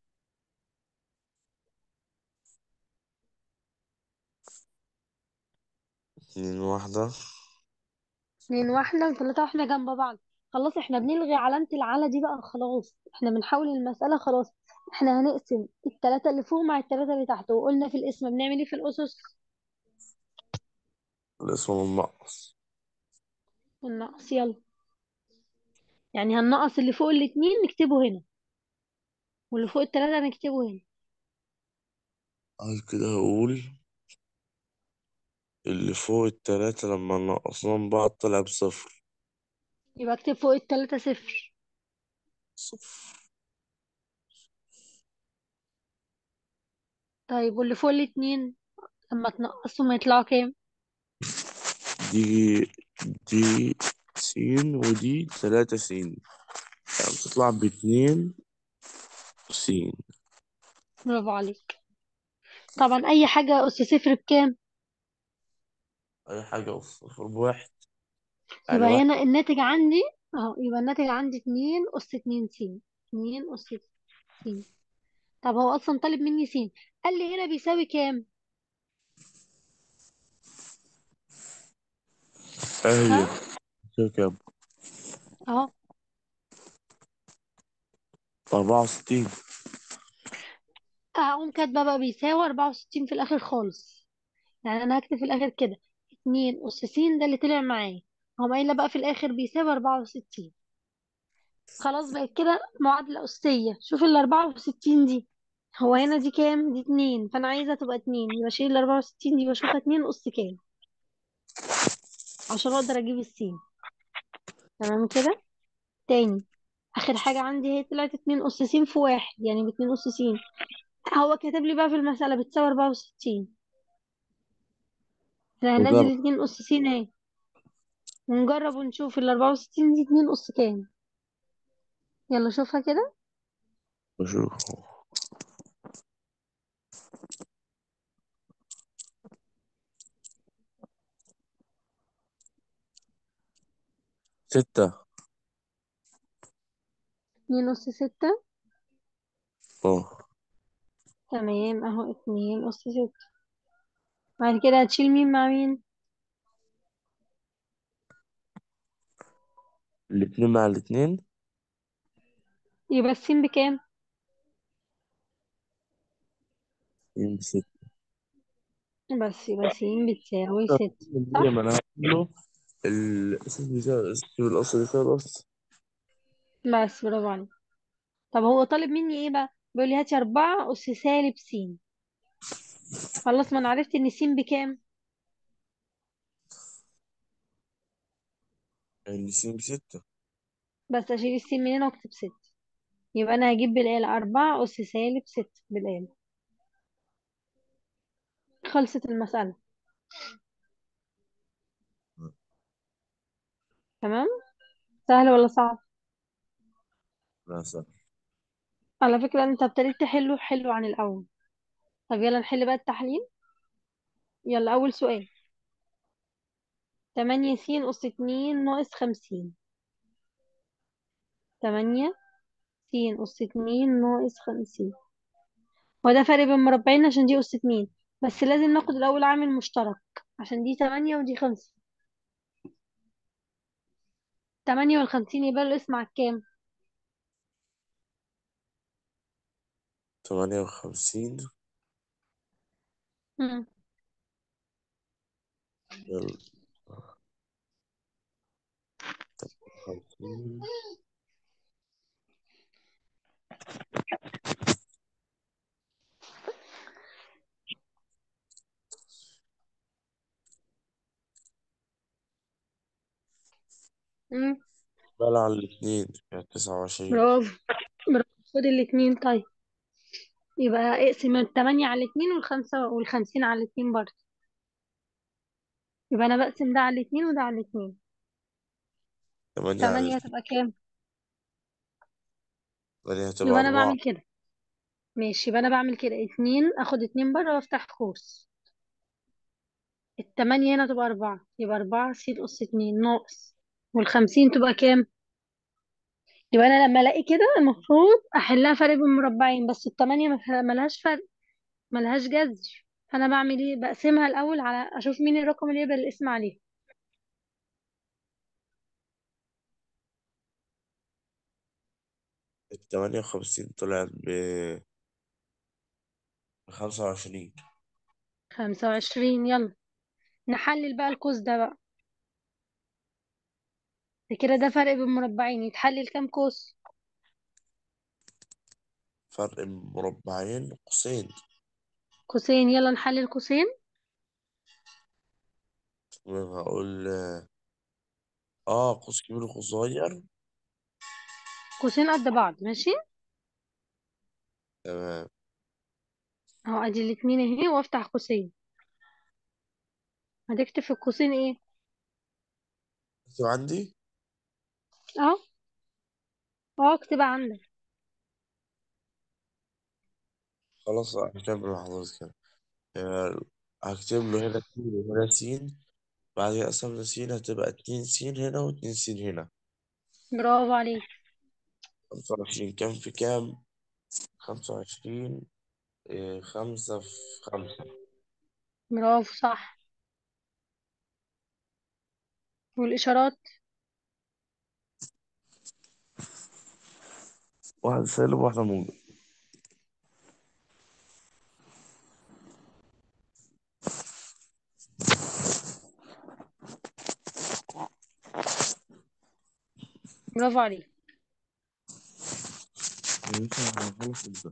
اتنين واحدة اتنين واحدة وتلاتة واحدة جنب بعض خلاص احنا بنلغي علامة العلى دي بقى خلاص احنا بنحول المسألة خلاص احنا هنقسم التلاتة اللي فوق مع التلاتة اللي تحت وقلنا في القسمة بنعمل ايه في الأسس الاسم المنقص النقص يلا يعني هننقص اللي فوق الاتنين نكتبه هنا واللي فوق التلاتة نكتبه هنا بعد كده هقول اللي فوق التلاتة لما نقصناهم بعض طلع بصفر يبقى اكتب فوق التلاتة صفر صفر طيب واللي فوق الاتنين لما تنقصهم يطلعوا كام دي دي سين ودي تلاتة سين يعني بتطلع باتنين سين برافو عليك طبعا اي حاجة اس صفر بكام أي حاجة في بواحد يعني يبقى واحد هنا الناتج عندي اهو يبقى الناتج عندي اتنين اس اتنين س اتنين اس س طب هو اصلا طالب مني س قال لي هنا بيساوي كام إيه ها هي كده كام اهو أربعة وستين هقوم كاتبه بقى بيساوي 64 في الاخر خالص يعني انا هكتب في الاخر كده 2 اس س ده اللي طلع معايا هقوم قايله بقى في الاخر بيساوي 64 خلاص بقت كده معادله اسيه شوف ال 64 دي هو هنا دي كام دي 2 فانا عايزه تبقى 2 يبقى شيل ال 64 دي واشوفها 2 اس كام عشان اقدر اجيب السين تمام كده تاني اخر حاجه عندي هي طلعت 2 اس س في واحد يعني ب 2 اس س هو كاتب لي بقى في المساله بتساوي 64 احنا وجرب هننزل 2 اس س اهي ونجرب ونشوف ال 64 دي 2 اس كام يلا شوفها كده بشوف ستة 2 اس 6 اه تمام اهو 2 اس 6 بعد كده هتشيل مين مع مين الاتنين مع الاتنين يبقى السين بكام اتنين بستة بس يبقى س بتساوي 6 هي صح ما أنا هعمله الأساس بيساوي الأساس بالأصل بيساوي الأصل بس برافو عليك طب هو طالب مني ايه بقى بيقول لي هاتي 4 اس سالب س خلاص ما انا عرفت ان س بكام يعني سين بستة بس اشيل السين من هنا واكتب 6 يبقى انا هجيب بالآلة 4 اس سالب 6 بالآلة خلصت المسألة تمام سهل ولا صعب لا سهل على فكرة انت ابتديت تحله حلو عن الأول طب يلا نحل بقى التحليل يلا أول سؤال 8 س أس 2 ناقص 50 8 س أس 2 ناقص 50 هو ده فرق بين مربعين عشان دي أس 2 بس لازم ناخد الأول عامل مشترك عشان دي 8 ودي 50 8 وال50 يبقى الاسم على الكام تمانية وخمسين مم. يلا خمسين مم. بقى على الاتنين يعني تسعة وعشرين برافو برافو خد الاتنين طيب يبقى اقسم التمانية على الاتنين والخمسة والخمسين على الاتنين برضه يبقى أنا بقسم ده على الاتنين وده على الاتنين تمانية على تمانية الاتنين هتبقى كام تمانية هتبقى يبقى أنا أربعة بعمل كده ماشي يبقى أنا بعمل كده اتنين أخد اتنين بره وأفتح قوس التمانية هنا تبقى أربعة يبقى أربعة س أس اتنين ناقص والخمسين تبقى كام يبقى أنا لما ألاقي كده المفروض أحلها فرق بين مربعين بس التمانية ما- ملهاش فرق ملهاش جذر فأنا بعمل إيه بقسمها الأول على أشوف مين الرقم اللي يقبل الاسم عليه التمانية وخمسين طلعت ب بخمسة وعشرين خمسة وعشرين يلا نحلل بقى القوس ده بقى ده كده ده فرق بين مربعين يتحلل كام قوس فرق مربعين قوسين قوسين يلا نحلل قوسين هقول اه قوس كبير وقوس صغير قوسين قد بعض ماشي تمام اهو ادي الاتنين اهي وافتح قوسين هتكتب في القوسين ايه اكتب عندي اه اه اكتبها عندك خلاص هكتب له لحظات كده آه، هكتب له هنا س وهنا س بعد كده قسمنا س هتبقى اتنين س هنا واتنين س هنا برافو عليك خمسة وعشرين كام في كام خمسة وعشرين إيه، خمسة في خمسة برافو صح والاشارات واحدة سالب واحدة موجب برافو عليك ماشي، هنخلص ازاي؟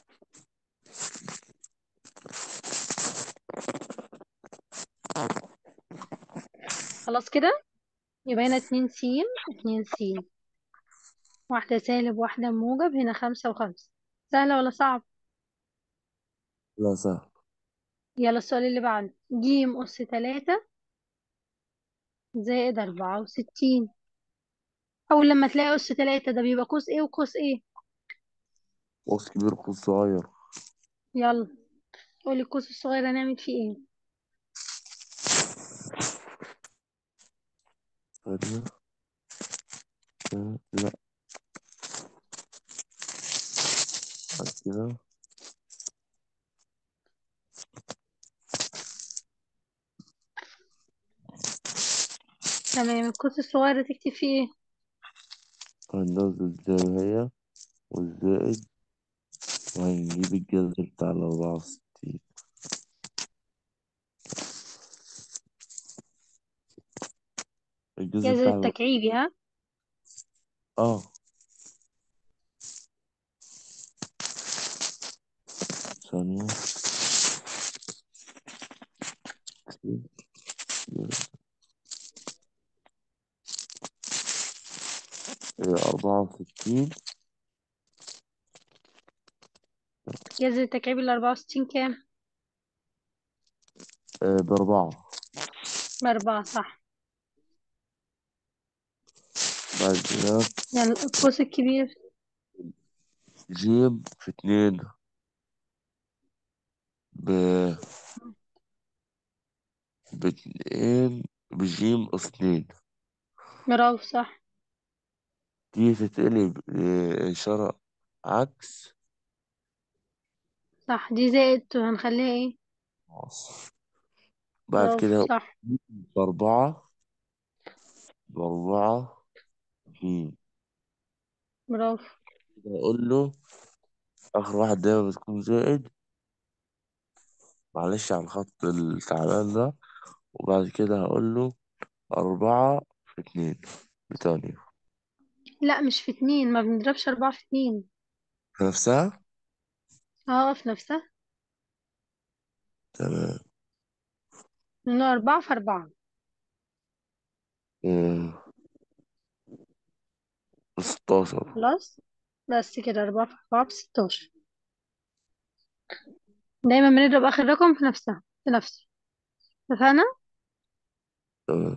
خلاص كده يبقى هنا اتنين س اتنين س واحدة سالب واحدة موجب هنا خمسة وخمسة سهلة ولا صعب لا سهل يلا السؤال اللي بعده جيم أس تلاتة زائد أربعة وستين أول لما تلاقي أس تلاتة ده بيبقى قوس إيه وقوس إيه قوس كبير قوس صغير يلا قولي القوس الصغير هنعمل فيه إيه ثانية آه، لا بعد كده تمام القوس الصغير ده تكتب فيه إيه هننزل زي ما هي والزائد وهنجيب الجذر بتاع الأربعة وستين الجذر جذر بتاع ال- التكعيبي ها اه ثانية أربعة وستين جذر التكعيبي الأربعة وستين كام بأربعة بأربعة صح بعد كده يعني القوس الكبير جيم في اتنين ب باتنين بجيم أس اتنين برافو صح دي تتقلب لإشارة عكس صح دي زائد هنخليها إيه خلاص. بعد برافو كده صح بأربعة بأربعة جيم برافو كده أقول له آخر واحد دايما بتكون زائد معلش على الخط التعبان ده وبعد كده هقول له أربعة في اتنين بتانية لا مش في اتنين ما بنضربش أربعة في اتنين في نفسها اه في نفسها تمام لأنه أربعة في أربعة إيه، ستاشر خلاص بس كده أربعة في أربعة بستاشر دايما بنضرب آخر رقم في نفسها في نفسه اتفقنا تمام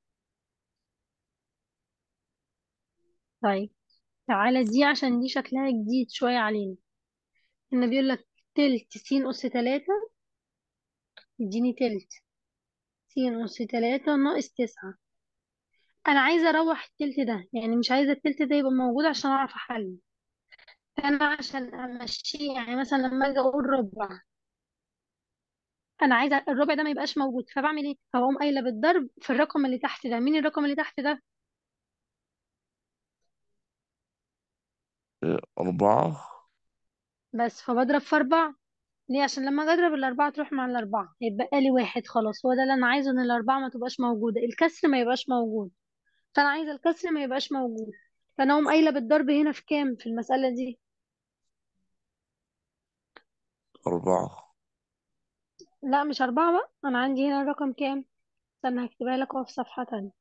طيب تعالى دي عشان دي شكلها جديد شوية علينا هنا بيقول لك تلت س أس تلاتة اديني تلت س أس تلاتة ناقص تسعة أنا عايزة أروح التلت ده يعني مش عايزة التلت ده يبقى موجود عشان أعرف أحل فأنا عشان أمشيه يعني مثلا لما أجي أقول ربع أنا عايزة الربع ده ما يبقاش موجود فبعمل إيه؟ فبقوم قايلة بالضرب في الرقم اللي تحت ده مين الرقم اللي تحت ده؟ إيه، أربعة بس فبضرب في أربعة ليه عشان لما اجي اضرب الاربعه تروح مع الاربعه يبقى لي واحد خلاص هو ده اللي انا عايزه ان الاربعه ما تبقاش موجوده الكسر ما يبقاش موجود فانا عايزه الكسر ما يبقاش موجود فانا اقوم قايله بالضرب هنا في كام في المساله دي أربعة لا مش اربعه بقى انا عندي هنا الرقم كام استنى هكتبها لك اهو في صفحه تانية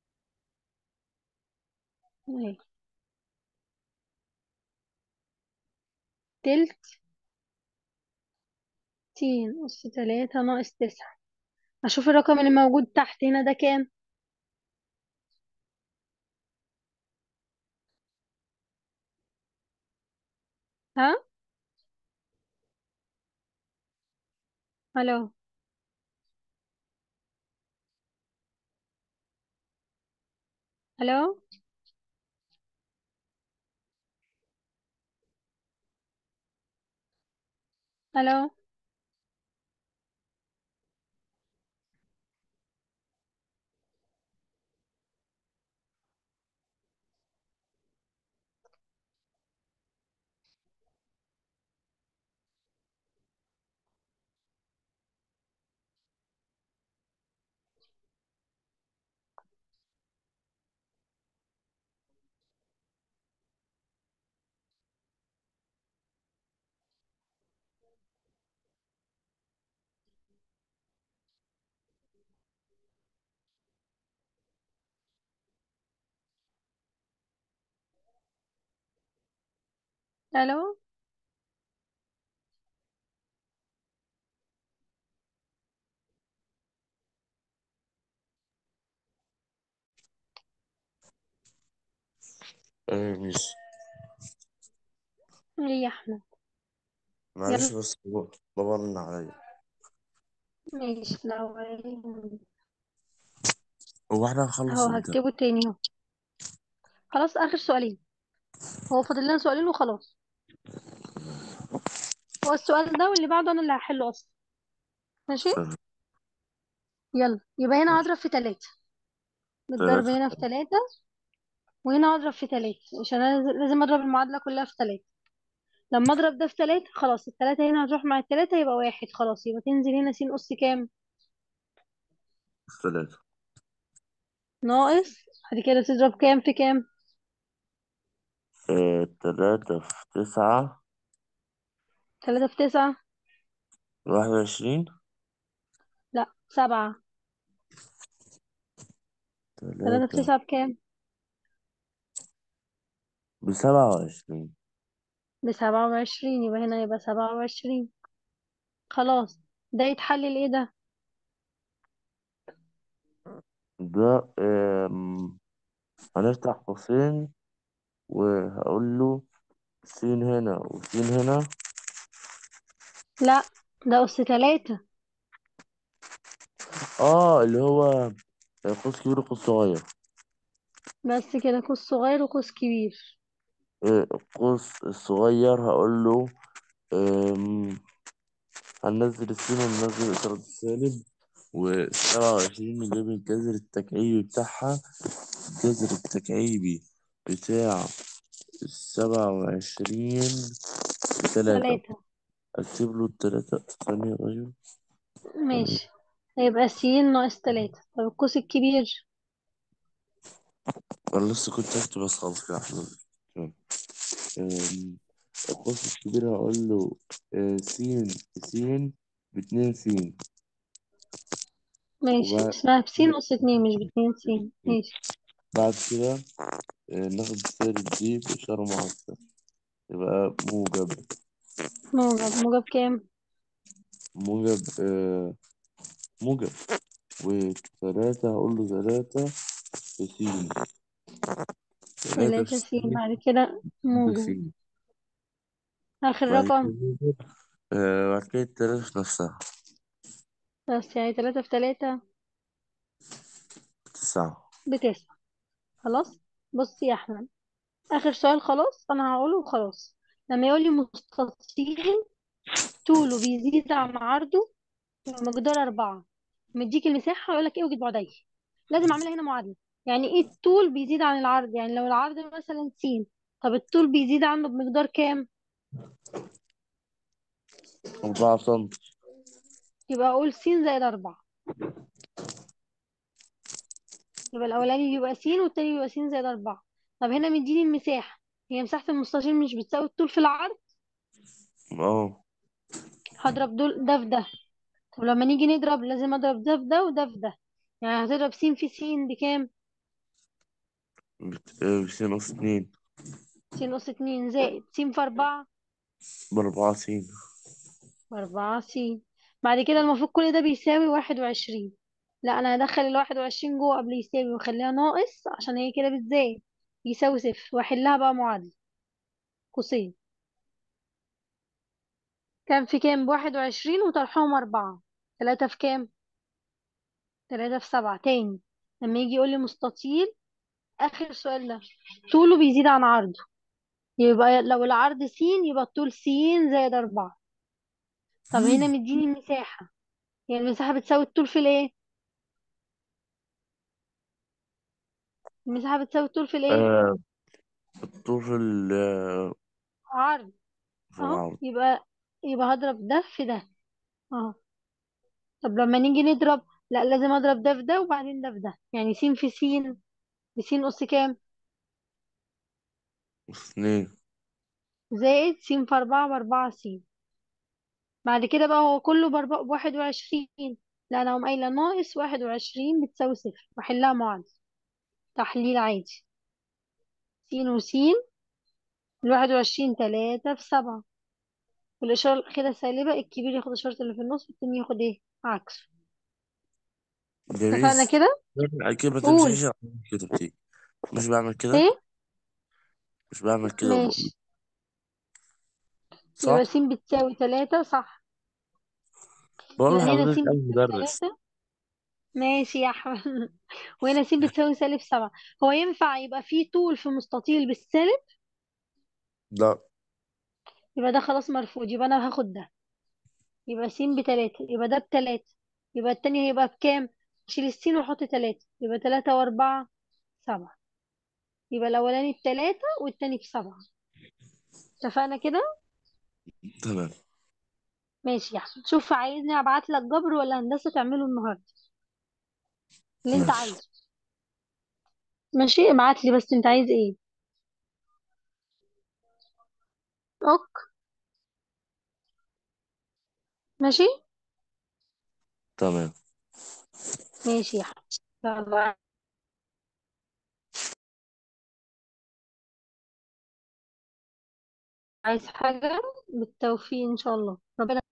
اهي تلت س أس تلاتة ناقص تسعة أشوف الرقم اللي موجود تحت هنا ده كام ها ألو ألو ألو ألو آه مش إيه يا أحمد معلش يلا بس بابا بابا رن عليا ماشي الأولاني هو احنا أهو هنخلص امتى؟ هكتبه تاني أهو خلاص آخر سؤالين هو فاضل لنا سؤالين وخلاص هو السؤال ده واللي بعده أنا اللي هحله أصلا ماشي تمام. يلا يبقى هنا ماشي. هضرب في تلاتة بالضرب تلاتة هنا في تلاتة وهنا هضرب في تلاتة عشان أنا لازم لازم أضرب المعادلة كلها في تلاتة لما أضرب ده في تلاتة خلاص التلاتة هنا هتروح مع التلاتة يبقى واحد خلاص يبقى تنزل هنا س أس كام تلاتة ناقص بعد كده تضرب كام في كام آه تلاتة في تسعة تلاتة في تسعة واحد وعشرين لا سبعة تلاتة في تلاتة تسعة بكام بسبعة وعشرين بسبعة وعشرين يبقى هنا يبقى سبعة وعشرين خلاص ده يتحلل ايه ده ده آم، هنفتح قوسين وهقول له سين هنا وسين هنا لا ده أس تلاتة اه اللي هو قوس كبير وقوس صغير بس كده قوس صغير وقوس كبير آه، القوس الصغير هقول له آم، هننزل السين وننزل الإشارة السالب وسبعة وعشرين نجيب الجذر التكعيبي بتاعها الجذر التكعيبي بتاع السبعة وعشرين بتلاتة تلاتة أسيب له التلاتة ثانية طيب ماشي هيبقى س ناقص تلاتة طب القوس الكبير أنا لسه كنت أكتب بس خلاص كده أحمد تمام. أم، القوس الكبير هقول له آه، سين في سين باتنين سين ماشي وبعد اسمها بسين أس اتنين مش باتنين سين ماشي بعد كده آه، ناخد السالب دي بإشارة معاكسة يبقى موجب موجب موجب كام موجب آه، موجب وتلاتة هقول له تلاتة في سين تلاتة في تلاتة سين سين بعد كده موجب بسين آخر بعد كده رقم موجب آه، بعد كده التلاتة في نفسها بس يعني تلاتة في تلاتة تسعة بتسعة خلاص بص يا أحمد آخر سؤال خلاص أنا هقوله وخلاص لما يقولي مستطيل طوله بيزيد عن عرضه بمقدار أربعة مديك المساحة يقولك ايه وجد بعديه لازم أعملها هنا معادلة يعني ايه الطول بيزيد عن العرض يعني لو العرض مثلا س طب الطول بيزيد عنه بمقدار كام أربعة سنتي يبقى أقول س زائد أربعة يبقى الأولاني بيبقى س والتاني بيبقى س زائد أربعة طب هنا مديني المساحة هي مساحة المستطيل مش بتساوي الطول في العرض اه هضرب دول ده في ده طب لما نيجي نضرب لازم اضرب ده في ده وده في ده يعني هتضرب س في س بكام بت- آه، بسين نص اتنين س نص اتنين زائد س في أربعة بأربعة سين بأربعة س بعد كده المفروض كل ده بيساوي واحد وعشرين لا انا هدخل الواحد وعشرين جوه قبل يساوي واخليها ناقص عشان هي كده بتزايد يساوي صفر واحلها بقى معادلة قوسين كام في كام بواحد وعشرين وطرحهم أربعة تلاتة في كام تلاتة في سبعة تاني لما يجي يقول لي مستطيل آخر سؤال ده طوله بيزيد عن عرضه يبقى لو العرض س يبقى الطول س زائد أربعة طب هنا مديني المساحة يعني المساحة بتساوي الطول في الايه المساحة بتساوي الطول في الايه آه الطول في ال- آه، عرض في اهو العرض يبقى يبقى هضرب ده في ده اهو طب لما نيجي نضرب لا لازم اضرب ده في ده وبعدين ده في ده يعني س في س بس أس كام اثنين زائد س في أربعة بأربعة س بعد كده بقى هو كله بأربعة بواحد وعشرين لا أنا هقوم قايلة ناقص واحد وعشرين بتساوي صفر وأحلها معادلة تحليل عادي س وس الواحد وعشرين تلاتة في سبعة والإشارة الأخيرة سالبة الكبير ياخد إشارة اللي في النص والتاني ياخد إيه عكسه اتفقنا جريس كده أكيد ما قول تمسحش العمود كده بتيجي مش بعمل كده إيه مش بعمل كده وبقول ماشي يبقى س صح بتساوي تلاتة صح بقول يعني هنا س لحضرتك أنا بتساوي مدرس تلاتة ماشي يا أحمد وهنا س بتساوي سالب سبعة هو ينفع يبقى فيه طول في مستطيل بالسالب لا يبقى ده خلاص مرفوض يبقى أنا هاخد ده يبقى س بتلاتة يبقى ده بتلاتة يبقى التاني هيبقى بكام شيل السين وحط تلاتة يبقى تلاتة وأربعة سبعة يبقى الأولاني بتلاتة والتاني بسبعة اتفقنا كده تمام ماشي يا أحمد شوف عايزني أبعت لك جبر ولا هندسة تعمله النهاردة اللي أنت ماشي عايزه ماشي ابعت لي بس أنت عايز إيه أوك ماشي تمام ماشي يا أحمد يلا عايز حاجة بالتوفيق إن شاء الله ربنا